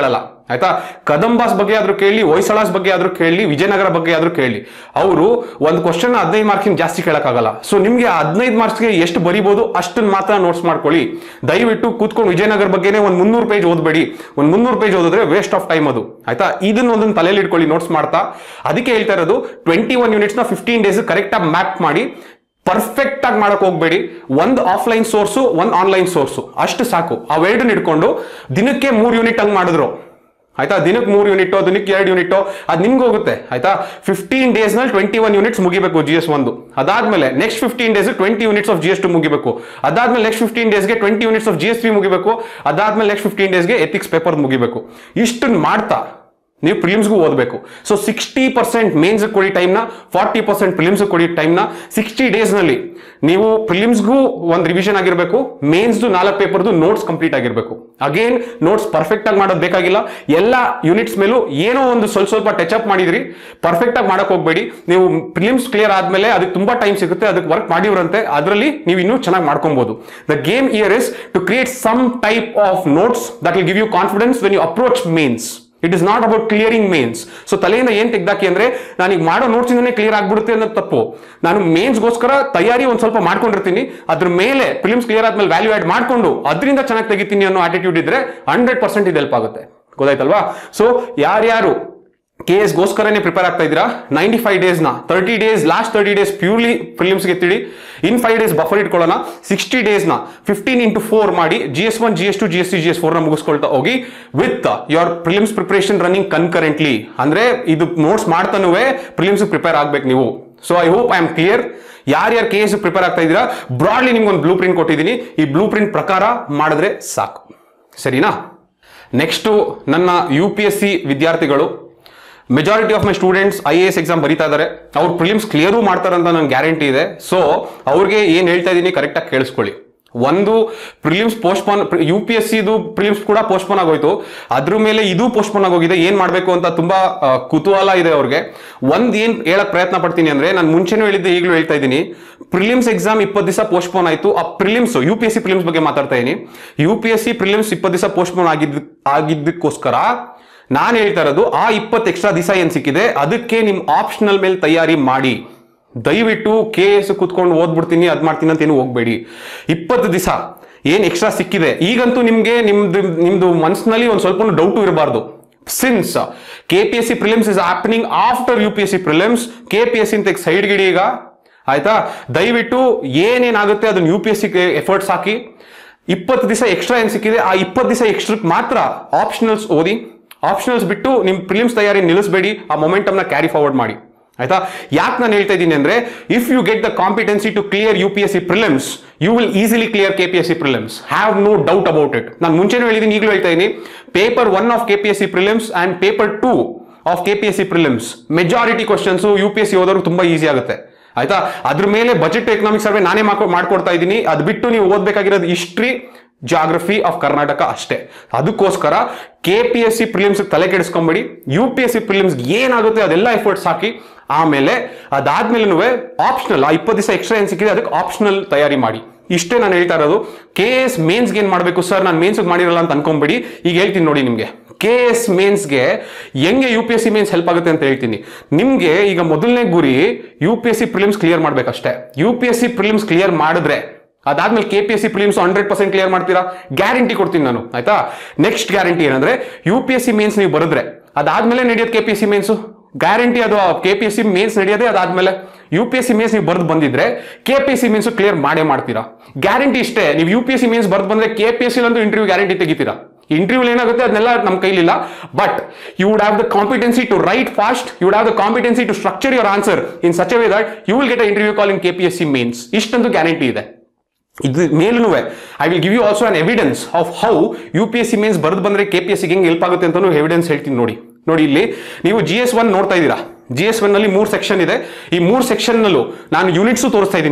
ಆಯ್ತಾ ಕದಂಬಾಸ್ ಬಗ್ಗೆ ಆದ್ರೂ ಕೇಳಿ ಹೊಯ್ಸಳಾಸ್ ಬಗ್ಗೆ ಆದ್ರೂ ಕೇಳಿ ವಿಜಯನಗರ ಬಗ್ಗೆ ಆದ್ರೂ ಕೇಳಿ ಅವರು ಒಂದು ಕ್ವಶನ್ ಹದಿನೈದು ಮಾರ್ಕ್ಸಿನ ಜಾಸ್ತಿ ಕೇಳಕ್ಕಾಗಲ್ಲ ಸೊ ನಿಮ್ಗೆ ಹದಿನೈದು ಮಾರ್ಕ್ಸ್ಗೆ ಎಷ್ಟು ಬರಿಬೋದು ಅಷ್ಟನ್ನ ಮಾತ್ರ ನೋಟ್ಸ್ ಮಾಡ್ಕೊಳ್ಳಿ ದಯವಿಟ್ಟು ಕೂತ್ಕೊಂಡು ವಿಜಯನಗರ ಬಗ್ಗೆನೇ ಒಂದು ಮುನ್ನೂರು ಪೇಜ್ ಓದ್ಬೇಡಿ ಒಂದು ಮುನ್ನೂರು ಪೇಜ್ ಓದಿದ್ರೆ ವೇಸ್ಟ್ ಆಫ್ ಟೈಮ್ ಅದು ಆಯ್ತಾ ಇದನ್ನ ಒಂದೊಂದು ತಲೆಯಲ್ಲಿ ಇಟ್ಕೊಳ್ಳಿ ನೋಟ್ಸ್ ಮಾಡ್ತಾ ಅದಕ್ಕೆ ಹೇಳ್ತಾ ಇರೋದು ಟ್ವೆಂಟಿ ಒನ್ ಯೂನಿಟ್ಸ್ನ ಫಿಫ್ಟೀನ್ ಡೇಸ್ ಕರೆಕ್ಟಾಗಿ ಮ್ಯಾಪ್ ಮಾಡಿ ಪರ್ಫೆಕ್ಟ್ ಆಗಿ ಮಾಡಕ್ ಹೋಗ್ಬೇಡಿ ಒಂದು ಆಫ್ಲೈನ್ ಸೋರ್ಸು ಒಂದು ಆನ್ಲೈನ್ ಸೋರ್ಸು ಅಷ್ಟು ಸಾಕು ಅವೆರಡನ್ನ ಇಟ್ಕೊಂಡು ದಿನಕ್ಕೆ ಮೂರು ಯೂನಿಟ್ ಹಂಗ್ ಮಾಡಿದ್ರು ಆಯ್ತಾ ದಿನಕ್ಕೆ ಮೂರು ಯೂನಿಟ್ ದಿನಕ್ಕೆ ಎರಡು ಯೂನಿಟ್ ಅದು ನಿಮ್ಗೆ ಹೋಗುತ್ತೆ ಆಯ್ತಾ ಫಿಫ್ಟೀನ್ ಡೇಸ್ ನಲ್ಲಿ ಟ್ವೆಂಟಿ ಒನ್ ಯೂನಿಟ್ಸ್ ಮುಗಿಬೇಕು ಜಿ ಎಸ್ ಒಂದು ಅದಾದ್ಮೇಲೆ next fifteen days twenty units of G S two ಮುಗಿಬೇಕು ಅದಾದ್ಮೇಲೆ ನೆಕ್ಸ್ಟ್ ಫಿಫ್ಟೀನ್ ಡೇಸ್ಗೆ twenty units of G S three ಮುಗಿಬೇಕು ಅದಾದ್ಮೇಲೆ ನೆಕ್ಸ್ಟ್ ಫಿಫ್ಟೀನ್ ಡೇಸ್ಗೆ ಎಥಿಕ್ಸ್ ಪೇಪರ್ ಮುಗಿಬೇಕು ಇಷ್ಟನ್ನ ಮಾಡ್ತಾ ನೀವು ಪ್ರಿಲಿಮ್ಸ್ಗೂ ಓದಬೇಕು ಸೊ ಸಿಕ್ಸ್ಟಿ ಪರ್ಸೆಂಟ್ ಮೇನ್ಸ್ ಕೊಡಿ ಟೈಮ್ನ ಫಾರ್ಟಿ ಪರ್ಸೆಂಟ್ ಪ್ರಿಲಿಮ್ಸ್ ಕೊಡಿ ಟೈಮ್ನ ಸಿಕ್ಸ್ಟಿ ಡೇಸ್ನಲ್ಲಿ ನೀವು ಪ್ರಿಲಿಮ್ಸ್ಗೂ ಒಂದು ರಿವಿಷನ್ ಆಗಿರಬೇಕು ಮೇನ್ಸ್ದು ನಾಲ್ಕು ಪೇಪರ್ದು ನೋಟ್ಸ್ ಕಂಪ್ಲೀಟ್ ಆಗಿರಬೇಕು ಅಗೇನ್ ನೋಟ್ಸ್ ಪರ್ಫೆಕ್ಟ್ ಆಗಿ ಮಾಡೋದು ಬೇಕಾಗಿಲ್ಲ ಎಲ್ಲ ಯೂನಿಟ್ಸ್ ಮೇಲೂ ಏನೋ ಒಂದು ಸ್ವಲ್ಪ ಸ್ವಲ್ಪ ಟಚ್ ಅಪ್ ಮಾಡಿದ್ರಿ ಪರ್ಫೆಕ್ಟ್ ಆಗಿ ಮಾಡಕ್ ಹೋಗ್ಬೇಡಿ ನೀವು ಪ್ರಿಲಿಮ್ಸ್ ಕ್ಲಿಯರ್ ಆದ್ಮೇಲೆ ಅದಕ್ಕೆ ತುಂಬಾ ಟೈಮ್ ಸಿಗುತ್ತೆ ಅದಕ್ಕೆ ವರ್ಕ್ ಮಾಡಿವ್ರಂತೆ ಅದರಲ್ಲಿ ನೀವು ಇನ್ನೂ ಚೆನ್ನಾಗಿ ಮಾಡ್ಕೊಬಹುದು the game here is to create some type of notes that will give you confidence when you approach mains it is not about clearing mains so ತಲೆಯಿಂದ ಏನ್ ತೆಗ್ದಾಕಿ ಅಂದ್ರೆ ನಾನು ಈಗ ಮಾಡೋ ನೋಟ್ಸ್ ಇಂದನೇ ಕ್ಲಿಯರ್ ಆಗ್ಬಿಡುತ್ತೆ ಅನ್ನೋದು ತಪ್ಪು ನಾನು ಮೇನ್ಸ್ಗೋಸ್ಕರ ತಯಾರಿ ಒಂದ್ ಸ್ವಲ್ಪ ಮಾಡ್ಕೊಂಡಿರ್ತೀನಿ ಅದ್ರ ಮೇಲೆ ಫಿಲ್ಮ್ಸ್ ಕ್ಲಿಯರ್ ಆದ್ಮೇಲೆ ವ್ಯಾಲ್ಯೂ ಆಡ್ ಮಾಡ್ಕೊಂಡು ಅದರಿಂದ ಚೆನ್ನಾಗಿ ತೆಗಿತೀನಿ ಅನ್ನೋ ಆಟಿಟ್ಯೂಡ್ ಇದ್ರೆ ಹಂಡ್ರೆಡ್ ಪರ್ಸೆಂಟ್ ಇದು ಹೆಲ್ಪ್ ಆಗುತ್ತೆ ಗೊತ್ತಾಯ್ತಲ್ವಾ ಸೊ ಯಾರ್ಯಾರು ಕೆ ಎಸ್ ಗೋಸ್ಕರನೇ ಪ್ರಿಪೇರ್ ಆಗ್ತಾ ಇದ್ದೀರಾ ನೈಂಟಿ ಫೈವ್ ಡೇಸ್ನ thirty days last thirty days purely ಫಿಲಿಮ್ಸ್ಗೆ ಎತ್ತಿಡಿ ಇನ್ ಫೈವ್ ಡೇಸ್ ಬಫರ್ ಇಟ್ಕೊಳ್ಳೋಣ ಸಿಕ್ಸ್ಟಿ ಡೇಸ್ನ ಫಿಫ್ಟೀನ್ ಇಂಟು ಫೋರ್ ಮಾಡಿ G S one G S two G S three G S ಫೋರ್ನ ಮುಗಿಸ್ಕೊಳ್ತಾ ಹೋಗಿ with your prelims preparation running concurrently ಅಂದ್ರೆ ಇದು ನೋಟ್ಸ್ ಮಾಡ್ತಾನೂ ಪ್ರಿಲಿಮ್ಸ್ ಪ್ರಿಪೇರ್ ಆಗ್ಬೇಕು ನೀವು so I hope I am clear ಯಾರ್ಯಾರು ಕೆ ಎಸ್ ಪ್ರಿಪೇರ್ ಆಗ್ತಾ ಇದ್ದೀರಾ ಬ್ರಾಡ್ಲಿ ನಿಮ್ಗೆ ಒಂದು ಬ್ಲೂ ಪ್ರಿಂಟ್ ಕೊಟ್ಟಿದ್ದೀನಿ ಈ ಬ್ಲೂ ಪ್ರಿಂಟ್ ಪ್ರಕಾರ ಮಾಡಿದ್ರೆ ಸಾಕು ಸರಿನಾ ನೆಕ್ಸ್ಟು ನನ್ನ ಯು ಪಿ ಎಸ್ ಸಿ ವಿದ್ಯಾರ್ಥಿಗಳು majority of my students I A S exam ಬರೀತಾ ಇದ್ದಾರೆ ಅವ್ರು ಪ್ರಿಲಿಮ್ಸ್ ಕ್ಲಿಯರು ಮಾಡ್ತಾರೆ ಅಂತ ನಂಗೆ ಗ್ಯಾರಂಟಿ ಇದೆ ಸೊ ಅವ್ರಿಗೆ ಏನು ಹೇಳ್ತಾ ಇದ್ದೀನಿ ಕರೆಕ್ಟಾಗಿ ಕೇಳಿಸ್ಕೊಳ್ಳಿ ಒಂದು prelims postpone U P S ಸಿದು ಪ್ರಿಲಿಮ್ಸ್ ಕೂಡ ಪೋಸ್ಟ್ಪೋನ್ ಆಗೋಯ್ತು ಅದ್ರ ಮೇಲೆ ಇದು ಪೋಸ್ಟ್ಪೋನ್ ಆಗೋಗಿದೆ ಏನ್ ಮಾಡಬೇಕು ಅಂತ ತುಂಬಾ ಆ, ಕುತೂಹಲ ಇದೆ ಅವ್ರಿಗೆ ಒಂದ್ ಏನ್ ಹೇಳಕ್ ಪ್ರಯತ್ನ ಪಡ್ತೀನಿ ಅಂದ್ರೆ ನಾನು ಮುಂಚೆನೂ ಹೇಳಿದ್ದೆ ಈಗಲೂ ಹೇಳ್ತಾ ಇದ್ದೀನಿ ಪ್ರಿಲಿಮ್ಸ್ ಎಕ್ಸಾಮ್ ಇಪ್ಪತ್ತು ದಿವಸ ಪೋಸ್ಟ್ಪೋನ್ ಆಯ್ತು ಆ prelims U P S C prelims ಬಗ್ಗೆ ಮಾತಾಡ್ತಾ ಇದೀನಿ U P S C prelims ಇಪ್ಪತ್ತು ದಿವಸ ಪೋಸ್ಟ್ಪೋನ್ ಆಗಿದ್ದ ಆಗಿದ್ದಕ್ಕೋಸ್ಕರ ನಾನು ಹೇಳ್ತಾ ಇರೋದು ಆ ಇಪ್ಪತ್ತು ಎಕ್ಸ್ಟ್ರಾ ದಿವಸ ಏನ್ ಸಿಕ್ಕಿದೆ ಅದಕ್ಕೆ ನಿಮ್ ಆಪ್ಷನಲ್ ಮೇಲೆ ತಯಾರಿ ಮಾಡಿ ದಯವಿಟ್ಟು ಕೆ ಎಸ್ ಕುತ್ಕೊಂಡು ಓದ್ಬಿಡ್ತೀನಿ ಅದ್ ಮಾಡ್ತೀನಿ ಅಂತ ಏನು ಹೋಗ್ಬೇಡಿ ಇಪ್ಪತ್ತು ದಿವಸ ಏನ್ ಎಕ್ಸ್ಟ್ರಾ ಸಿಕ್ಕಿದೆ ಈಗಂತೂ ನಿಮ್ಗೆ ನಿಮ್ದು ನಿಮ್ದು ಮನಸ್ಸಿನಲ್ಲಿ ಒಂದು ಸ್ವಲ್ಪ ಡೌಟು ಇರಬಾರ್ದು since K P S C prelims is happening after U P S C prelims K P S C ಅಂತ ಸೈಡ್ ಗಿಡಿ ಈಗ ಆಯ್ತಾ ದಯವಿಟ್ಟು ಏನೇನಾಗುತ್ತೆ ಅದನ್ನ U P S C efforts ಹಾಕಿ ಇಪ್ಪತ್ತು ದಿವಸ ಎಕ್ಸ್ಟ್ರಾ ಏನ್ ಸಿಕ್ಕಿದೆ ಆ ಇಪ್ಪತ್ತು ದಿವಸ ಎಕ್ಸ್ಟ್ರಾ ಮಾತ್ರ ಆಪ್ಷನಲ್ಸ್ ಓದಿ ಆಪ್ಷನಲ್ಸ್ ಬಿಟ್ಟು ನಿಮ್ ಪ್ರಿಲಿಮ್ಸ್ ತಯಾರಿ ನಿಲ್ಲಿಸಬೇಡಿ ಆ ಮೊಮೆಂಟಮ್ನ ಕ್ಯಾರಿ ಫಾರ್ವರ್ಡ್ ಮಾಡಿ ಆಯ್ತಾ ಯಾಕೆ ನಾನು ಹೇಳ್ತಾ ಇದ್ದೀನಿ ಅಂದ್ರೆ if you get the competency to clear U P S C prelims you will easily clear K P S C prelims have no doubt about it ನಾನು ಮುಂಚೆನೂ ಹೇಳಿದ್ದೀನಿ ಈಗಲೂ ಹೇಳ್ತಾ ಇದ್ದೀನಿ paper one of K P S C prelims and paper two of K P S C prelims majority questions U P S C ಓದೋರು ತುಂಬಾ easy ಆಗುತ್ತೆ ಆಯ್ತಾ ಅದ್ರ ಮೇಲೆ ಬಜೆಟ್ ಎಕನಾಮಿಕ್ ಸರ್ವೆ ನಾನೇ ಮಾಡ್ಕೊ- ಮಾಡ್ಕೊಡ್ತಾ ಇದ್ದೀನಿ ಅದು ಬಿಟ್ಟು ನೀವು ಓದ್ಬೇಕಾಗಿರೋದು ಹಿಸ್ಟ್ರಿ ಜಾಗ್ರಫಿ ಆಫ್ ಕರ್ನಾಟಕ ಅಷ್ಟೇ ಅದಕ್ಕೋಸ್ಕರ K P S C prelims ತಲೆ ಕೆಡಿಸ್ಕೊಂಬೇಡಿ U P S C prelims ಏನಾಗುತ್ತೆ ಅದೆಲ್ಲ ಎಫರ್ಟ್ಸ್ ಹಾಕಿ ಆಮೇಲೆ ಅದಾದ್ಮೇಲೆ ಆಪ್ಷನಲ್ ಆ ಇಪ್ಪತ್ತು ದಿವಸ ಎಕ್ಸ್ಟ್ರಾ ಏನ್ ಸಿಕ್ಕಿದೆ ಅದಕ್ಕೆ ಆಪ್ಷನಲ್ ತಯಾರಿ ಮಾಡಿ ಇಷ್ಟೇ ನಾನು ಹೇಳ್ತಾ ಇರೋದು ಕೆ ಎಸ್ ಮೇನ್ಸ್ಗೆ ಏನ್ ಮಾಡಬೇಕು ಸರ್ ನಾನು ಮೇನ್ಸ್ ಮಾಡಿರಲ್ಲ ಅಂತ ಅನ್ಕೊಂಬೇಡಿ ಈಗ ಹೇಳ್ತೀನಿ ನೋಡಿ ನಿಮಗೆ ಕೆ ಎಸ್ ಮೇನ್ಸ್ಗೆ ಹೆಂಗೆ U P S C mains help ಆಗುತ್ತೆ ಅಂತ ಹೇಳ್ತೀನಿ ನಿಮಗೆ ಈಗ ಮೊದಲನೇ ಗುರಿ U P S C prelims clear ಮಾಡ್ಬೇಕಷ್ಟೇ U P S C prelims clear ಮಾಡಿದ್ರೆ ಅದಾದ್ಮೇಲೆ K P S C prelims hundred percent clear ಮಾಡ್ತೀರಾ ಗ್ಯಾರಂಟಿ ಕೊಡ್ತೀನಿ ನಾನು ಆಯ್ತಾ ನೆಕ್ಸ್ಟ್ ಗ್ಯಾರಂಟಿ ಏನಂದ್ರೆ U P S C mains ನೀವು ಬರೆದ್ರೆ ಅದಾದ್ಮೇಲೆ ನಡೆಯೋದು K P S C mains guarantee ಅದು K P S C mains ನಡೆಯೋದೇ ಅದಾದ್ಮೇಲೆ U P S C mains ನೀವು ಬರ್ದು ಬಂದಿದ್ರೆ K P S C mains clear ಮಾಡೇ ಮಾಡ್ತೀರಾ ಗ್ಯಾರಂಟಿ ಇಷ್ಟೇ ನೀವು U P S C mains ಬರ್ದು ಬಂದ್ರೆ ಕೆ ಪಿ ಎಸ್ ಸಿ ಅಂತೂ ಇಂಟರ್ವ್ಯೂ ಗ್ಯಾರಂಟಿ ತೆಗಿತೀರಾ ಇಂಟರ್ವ್ಯೂ ಏನಾಗುತ್ತೆ ಅದನ್ನೆಲ್ಲ ನಮ್ಮ ಕೈಲಿಲ್ಲ but you would have the competency to write fast you would have the competency to structure your answer in such way that you will get interview call in K P S C mains ಇಷ್ಟೊಂದು guarantee ಇದೆ ಇದು ಮೇಲೂ I will give you also an evidence of how U P S C mains ಬರೆದು ಬಂದ್ರೆ K P S ಸಿಗೆ ಹೆಂಗೆ help ಆಗುತ್ತೆ ಅಂತಾನು ಎವಿಡೆನ್ಸ್ ಹೇಳ್ತೀನಿ ನೋಡಿ ನೋಡಿ ಇಲ್ಲಿ ನೀವು ಜಿ ಎಸ್ ಒನ್ ನೋಡ್ತಾ ಇದ್ದೀರಾ ಜಿ ಎಸ್ ಒನ್ ನಲ್ಲಿ ಮೂರು ಸೆಕ್ಷನ್ ಇದೆ ಈ ಮೂರು ಸೆಕ್ಷನ್ ನಲ್ಲೂ ನಾನು ಯೂನಿಟ್ಸ್ ತೋರಿಸ್ತಾ ಇದ್ದೀನಿ ನಿಮಗೆ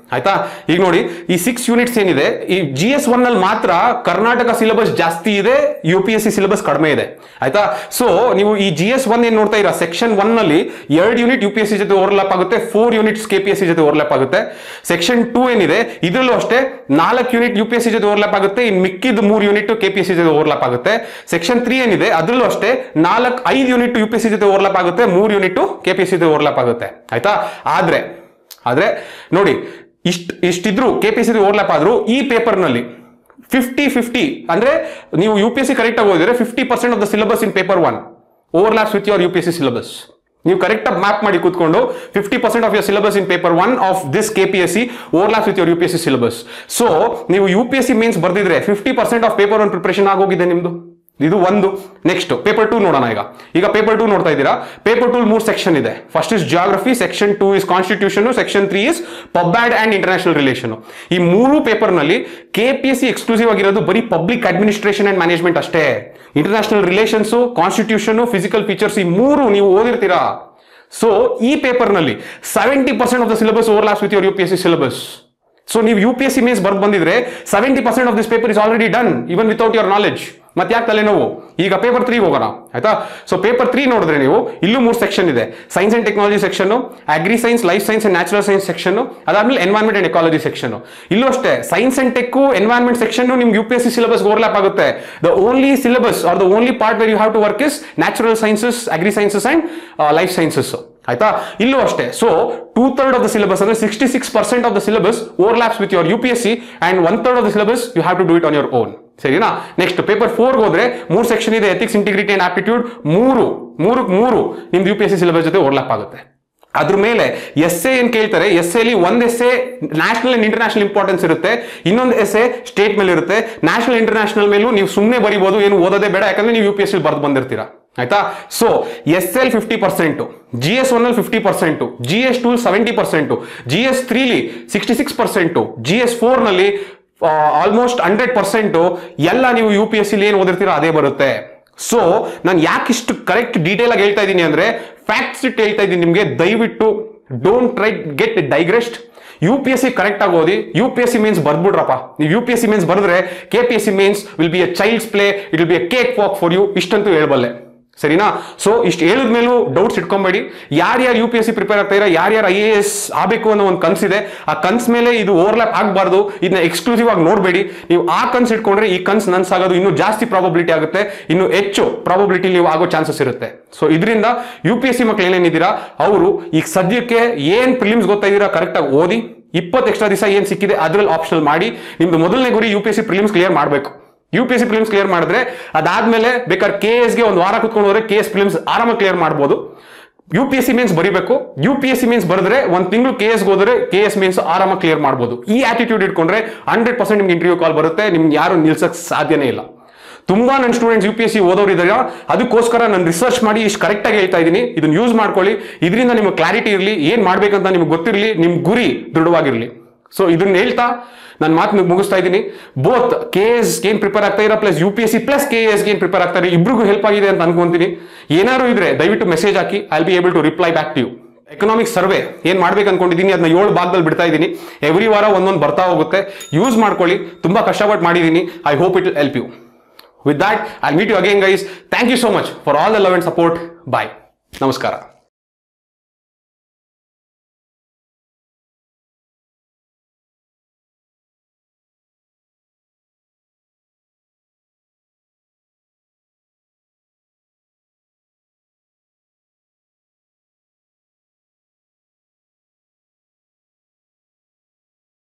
ಆಯ್ತಾ ಈಗ ನೋಡಿ ಈ ಸಿಕ್ಸ್ ಯೂನಿಟ್ಸ್ ಏನಿದೆ ಈ ಜಿ ಎಸ್ ಒನ್ ಅಲ್ಲಿ ಮಾತ್ರ ಕರ್ನಾಟಕ ಸಿಲೆಬಸ್ ಜಾಸ್ತಿ ಇದೆ U P S C syllabus ಕಡಿಮೆ ಇದೆ ಆಯ್ತಾ ಸೊ ನೀವು ಈ ಜಿ ಎಸ್ ಒನ್ ಏನ್ ನೋಡ್ತಾ ಇರ ಸೆಕ್ಷನ್ ಒನ್ ನಲ್ಲಿ ಎರಡು unit U P S C ಜೊತೆ ಓವರ್ಲಾಪ್ ಆಗುತ್ತೆ four units K P S C ಜೊತೆ ಓವರ್ಲಾಪ್ ಆಗುತ್ತೆ ಸೆಕ್ಷನ್ ಟೂ ಏನಿದೆ ಇದರಲ್ಲೂ ಅಷ್ಟೇ ನಾಲ್ಕು unit U P S C ಜೊತೆ ಓವರ್ಲಾಪ್ ಆಗುತ್ತೆ ಇನ್ ಮಿಕ್ಕಿದ ಮೂರು unit K P S C ಜೊತೆ ಓವರ್ಲಾಪ್ ಆಗುತ್ತೆ ಸೆಕ್ಷನ್ ತ್ರೀ ಏನಿದೆ ಅದರಲ್ಲೂ ಅಷ್ಟೇ ನಾಲ್ಕು ಐದು unit U P S C ಜೊತೆ ಓವರ್ಲಾಪ್ ಆಗುತ್ತೆ ಮೂರು unit K P S C ಜೊತೆ ಓವರ್ಲಾಪ್ ಆಗುತ್ತೆ ಆಯ್ತಾ ಆದ್ರೆ ಆದ್ರೆ ನೋಡಿ ಇಷ್ಟ ಇಷ್ಟಿದ್ರು K P S C overlap ಆದ್ರೂ ಈ ಪೇಪರ್ನಲ್ಲಿ ಫಿಫ್ಟಿ ಫಿಫ್ಟಿ ಅಂದ್ರೆ ನೀವು U P S C correct ಆಗಿ ಓದಿದ್ರೆ fifty percent of the syllabus in paper one overlaps with your U P S C syllabus ನೀವು ಕರೆಕ್ಟ್ ಆಗಿ ಮ್ಯಾಪ್ ಮಾಡಿ ಕೂತ್ಕೊಂಡು fifty percent of your syllabus in paper one of this K P S C overlaps with your U P S C syllabus so ನೀವು U P S C mains ಬರ್ದಿದ್ರೆ fifty percent of paper one preparation ಆಗೋಗಿದೆ ನಿಮ್ದು ಇದು ಒಂದು next paper two ನೋಡೋಣ ಈಗ ಈಗ paper two ನೋಡ್ತಾ ಇದ್ದೀರಾ ಪೇಪರ್ ಟೂ ಮೂರು ಸೆಕ್ಷನ್ ಇದೆ first is geography section two is constitution section three is pubad and international relation ಈ ಮೂರು ಪೇಪರ್ ನಲ್ಲಿ K P S C exclusive ಆಗಿರೋದು ಬರೀ ಪಬ್ಲಿಕ್ ಅಡ್ಮಿನಿಸ್ಟ್ರೇಷನ್ ಅಂಡ್ ಮ್ಯಾನೇಜ್ಮೆಂಟ್ ಅಷ್ಟೇ international relations constitution physical features ಈ ಮೂರು ನೀವು ಓದಿರ್ತೀರಾ ಸೊ ಈ ಪೇಪರ್ ನಲ್ಲಿ seventy percent of the syllabus overlaps with your U P S C syllabus so ನೀವು U P S C mains ಬರ್ದು ಬಂದಿದ್ರೆ seventy percent of this paper is already done even without your knowledge ಮತ್ತೆ ಯಾಕೆ ತಲೆನೋವು ಈಗ paper three ಹೋಗೋಣ ಆಯ್ತಾ so paper three ನೋಡಿದ್ರೆ ನೀವು ಇಲ್ಲೂ ಮೂರು ಸೆಕ್ಷನ್ ಇದೆ science and technology section agri science life science and natural science section ಅದಾದ್ಮೇಲೆ ಎನ್ವೈರ್ಮೆಂಟ್ ಅಂಡ್ ಎಕಾಲಜಿ ಸೆಕ್ಷನ್ ಇಲ್ಲೂ ಅಷ್ಟೇ science and tech environment section ನಿಮ್ಗೆ U P S C syllabus overlap ಆಗುತ್ತೆ the only syllabus are the only part where you have to work is natural sciences agri sciences and life sciences ಆಯ್ತಾ ಇಲ್ಲೂ ಅಷ್ಟೇ so two third of the syllabus ಅಂದ್ರೆ sixty six percent of the syllabus overlaps with your U P S C and one third of the syllabus you have to do it on your own ಸರಿನಾ next paper four ಹೋದ್ರೆ ಮೂರು section ಇದೆ ethics integrity and aptitude ಮೂರು ಮೂರು ಮೂರು ನಿಮ್ದು U P S C syllabus ಜೊತೆ overlap ಆಗುತ್ತೆ ಅದ್ರ ಮೇಲೆ ಎಸ್ ಎ ಏನ್ ಕೇಳ್ತಾರೆ ಎಸ್ ಎಲಿ ಒಂದ್ essay national and international importance ಇರುತ್ತೆ ಇನ್ನೊಂದು ಎಸ್ ಎ ಸ್ಟೇಟ್ ಮೇಲೆ ಇರುತ್ತೆ ನ್ಯಾಷನಲ್ ಇಂಟರ್ನ್ಯಾಷನಲ್ ಮೇಲೂ ನೀವು ಸುಮ್ಮನೆ ಬರಿಬೋದು ಏನು ಓದೋದೇ ಬೇಡ ಯಾಕಂದ್ರೆ ನೀವು ಯು ಪಿ ಎಸ್ ಸಿ ಬರ್ದು ಬಂದಿರ್ತೀರಾ ಆಯ್ತಾ so S L fifty percent G S one ಅಲ್ಲಿ fifty percent G S two seventy percent G S ತ್ರೀಲಿ sixty six percent G S four ನಲ್ಲಿ ಆಲ್ಮೋಸ್ಟ್ ಹಂಡ್ರೆಡ್ ಪರ್ಸೆಂಟ್ ಎಲ್ಲ ನೀವು ಯು ಪಿ ಎಸ್ ಸಿ ಏನು ಓದಿರ್ತೀರೋ ಅದೇ ಬರುತ್ತೆ ಸೊ ನಾನು ಯಾಕೆ ಇಷ್ಟು ಕರೆಕ್ಟ್ ಡೀಟೇಲ್ ಆಗಿ ಹೇಳ್ತಾ ಇದ್ದೀನಿ ಅಂದ್ರೆ ಫ್ಯಾಕ್ಟ್ಸ್ ಇಟ್ಟು ಹೇಳ್ತಾ ಇದ್ದೀನಿ ನಿಮಗೆ ದಯವಿಟ್ಟು don't try get digressed U P S C correct ಆಗಿ ಓದಿ U P S C mains ಬರ್ಬಿಡ್ರಪ್ಪ ನೀವು U P S C mains ಬರೆದ್ರೆ K P S C mains will be a child's play it will be a cake walk for you ಇಷ್ಟಂತೂ ಹೇಳ್ಬಲ್ಲೆ ಸರಿನಾ so ಇಷ್ಟು ಹೇಳಿದ ಮೇಲೂ ಡೌಟ್ಸ್ ಇಟ್ಕೊಂಬೇಡಿ ಯಾರ್ಯಾರು U P S C prepare ಆಗ್ತಾ ಇರೋ ಯಾರ್ಯಾರು ಐ ಎ ಎಸ್ ಆಗಬೇಕು ಅನ್ನೋ ಒಂದು ಕನಸಿದೆ ಆ ಕನ್ಸ್ ಮೇಲೆ ಇದು ಓವರ್ಲ್ಯಾಪ್ ಆಗಬಾರ್ದು ಇದನ್ನ ಎಕ್ಸ್ಕ್ಲೂಸಿವ್ ಆಗಿ ನೋಡಬೇಡಿ ನೀವು ಆ ಕನ್ಸ್ ಇಟ್ಕೊಂಡ್ರೆ ಈ ಕನ್ಸ್ ನನ್ಸಾಗೋದು ಇನ್ನೂ ಜಾಸ್ತಿ ಪ್ರಾಬಬಿಲಿಟಿ ಆಗುತ್ತೆ ಇನ್ನು ಹೆಚ್ಚು ಪ್ರಾಬಬಿಲಿಟಿ ನೀವು ಆಗೋ ಚಾನ್ಸಸ್ ಇರುತ್ತೆ ಸೊ ಇದರಿಂದ ಯು ಪಿ ಎಸ್ ಸಿ ಮಕ್ಳು ಏನೇನಿದ್ದೀರಾ ಅವರು ಈಗ ಸದ್ಯಕ್ಕೆ ಏನ್ ಪ್ರಿಲಿಮ್ಸ್ ಗೊತ್ತಾಗಿದ್ದೀರಾ ಕರೆಕ್ಟಾಗಿ ಓದಿ ಇಪ್ಪತ್ತು ಎಕ್ಸ್ಟ್ರಾ ದಿವಸ ಏನ್ ಸಿಕ್ಕಿದೆ ಅದ್ರಲ್ಲಿ ಆಪ್ಷನಲ್ ಮಾಡಿ ನಿಮ್ದು ಮೊದಲನೇ ಗುರಿ U P S C prelims clear ಮಾಡಬೇಕು U P S C prelims clear ಮಾಡಿದ್ರೆ ಅದಾದ್ಮೇಲೆ ಬೇಕಾದ್ರೆ ಕೆ ಎಸ್ಗೆ ಒಂದು ವಾರ ಕುತ್ಕೊಂಡು ಹೋದ್ರೆ ಕೆ ಎಸ್ ಫಿಲಿಮ್ಸ್ ಆರಾಮಾಗಿ ಕ್ಲಿಯರ್ ಮಾಡ್ಬೋದು U P S C mains ಬರಿಬೇಕು U P S C mains ಬರೆದ್ರೆ ಒಂದು ತಿಂಗಳು ಕೆ ಎಸ್ ಹೋದ್ರೆ ಕೆ ಎಸ್ ಮೀನ್ಸ್ ಆರಾಮಾಗಿ ಕ್ಲಿಯರ್ ಮಾಡ್ಬೋದು ಈ ಆಟಿಟ್ಯೂಡ್ ಇಟ್ಕೊಂಡ್ರೆ ಹಂಡ್ರೆಡ್ ಪರ್ಸೆಂಟ್ ನಿಮ್ಗೆ ಇಂಟರ್ವ್ಯೂ ಕಾಲ್ ಬರುತ್ತೆ ನಿಮ್ಗೆ ಯಾರು ನಿಲ್ಸಕ್ ಸಾಧ್ಯನೇ ಇಲ್ಲ ತುಂಬಾ ನನ್ನ students U P S C ಓದೋರು ಇದ್ದಾರೆ ಅದಕ್ಕೋಸ್ಕರ ನಾನು ರಿಸರ್ಚ್ ಮಾಡಿ ಇಷ್ಟು ಕರೆಕ್ಟಾಗಿ ಹೇಳ್ತಾ ಇದ್ದೀನಿ ಇದನ್ನ ಯೂಸ್ ಮಾಡ್ಕೊಳ್ಳಿ ಇದರಿಂದ ನಿಮಗೆ ಕ್ಲಾರಿಟಿ ಇರಲಿ ಏನು ಮಾಡ್ಬೇಕಂತ ನಿಮ್ಗೆ ಗೊತ್ತಿರಲಿ ನಿಮ್ಮ ಗುರಿ ದೃಢವಾಗಿರಲಿ ಸೊ ಇದನ್ನ ಹೇಳ್ತಾ ನಾನು ಮಾತು ಮುಗಿಸ್ತಾ ಇದ್ದೀನಿ ಬೋತ್ ಕೆ ಎಸ್ ಏನ್ ಪ್ರಿಪೇರ್ ಆಗ್ತಾ ಇರೋ plus U P S C plus K S ಏನ್ ಪ್ರಿಪೇರ್ ಆಗ್ತಾರೆ ಇಬ್ರಿಗೂ ಹೆಲ್ಪ್ ಆಗಿದೆ ಅಂತ ಅನ್ಕೊಂತೀನಿ ಏನಾದ್ರು ಇದ್ರೆ ದಯವಿಟ್ಟು ಮೆಸೇಜ್ ಹಾಕಿ I be able to reply back to you economic survey ಏನ್ ಮಾಡ್ಬೇಕು ಅನ್ಕೊಂಡಿದ್ದೀನಿ ಅದನ್ನ ಏಳು ಭಾಗದಲ್ಲಿ ಬಿಡ್ತಾ ಇದ್ದೀನಿ ಎವ್ರಿ ವಾರ ಒಂದೊಂದು ಬರ್ತಾ ಹೋಗುತ್ತೆ ಯೂಸ್ ಮಾಡ್ಕೊಳ್ಳಿ ತುಂಬಾ ಕಷ್ಟಪಟ್ಟು ಮಾಡಿದ್ದೀನಿ I hope it help you with that I meet you again guys thank you so much for all the love and support bye ನಮಸ್ಕಾರ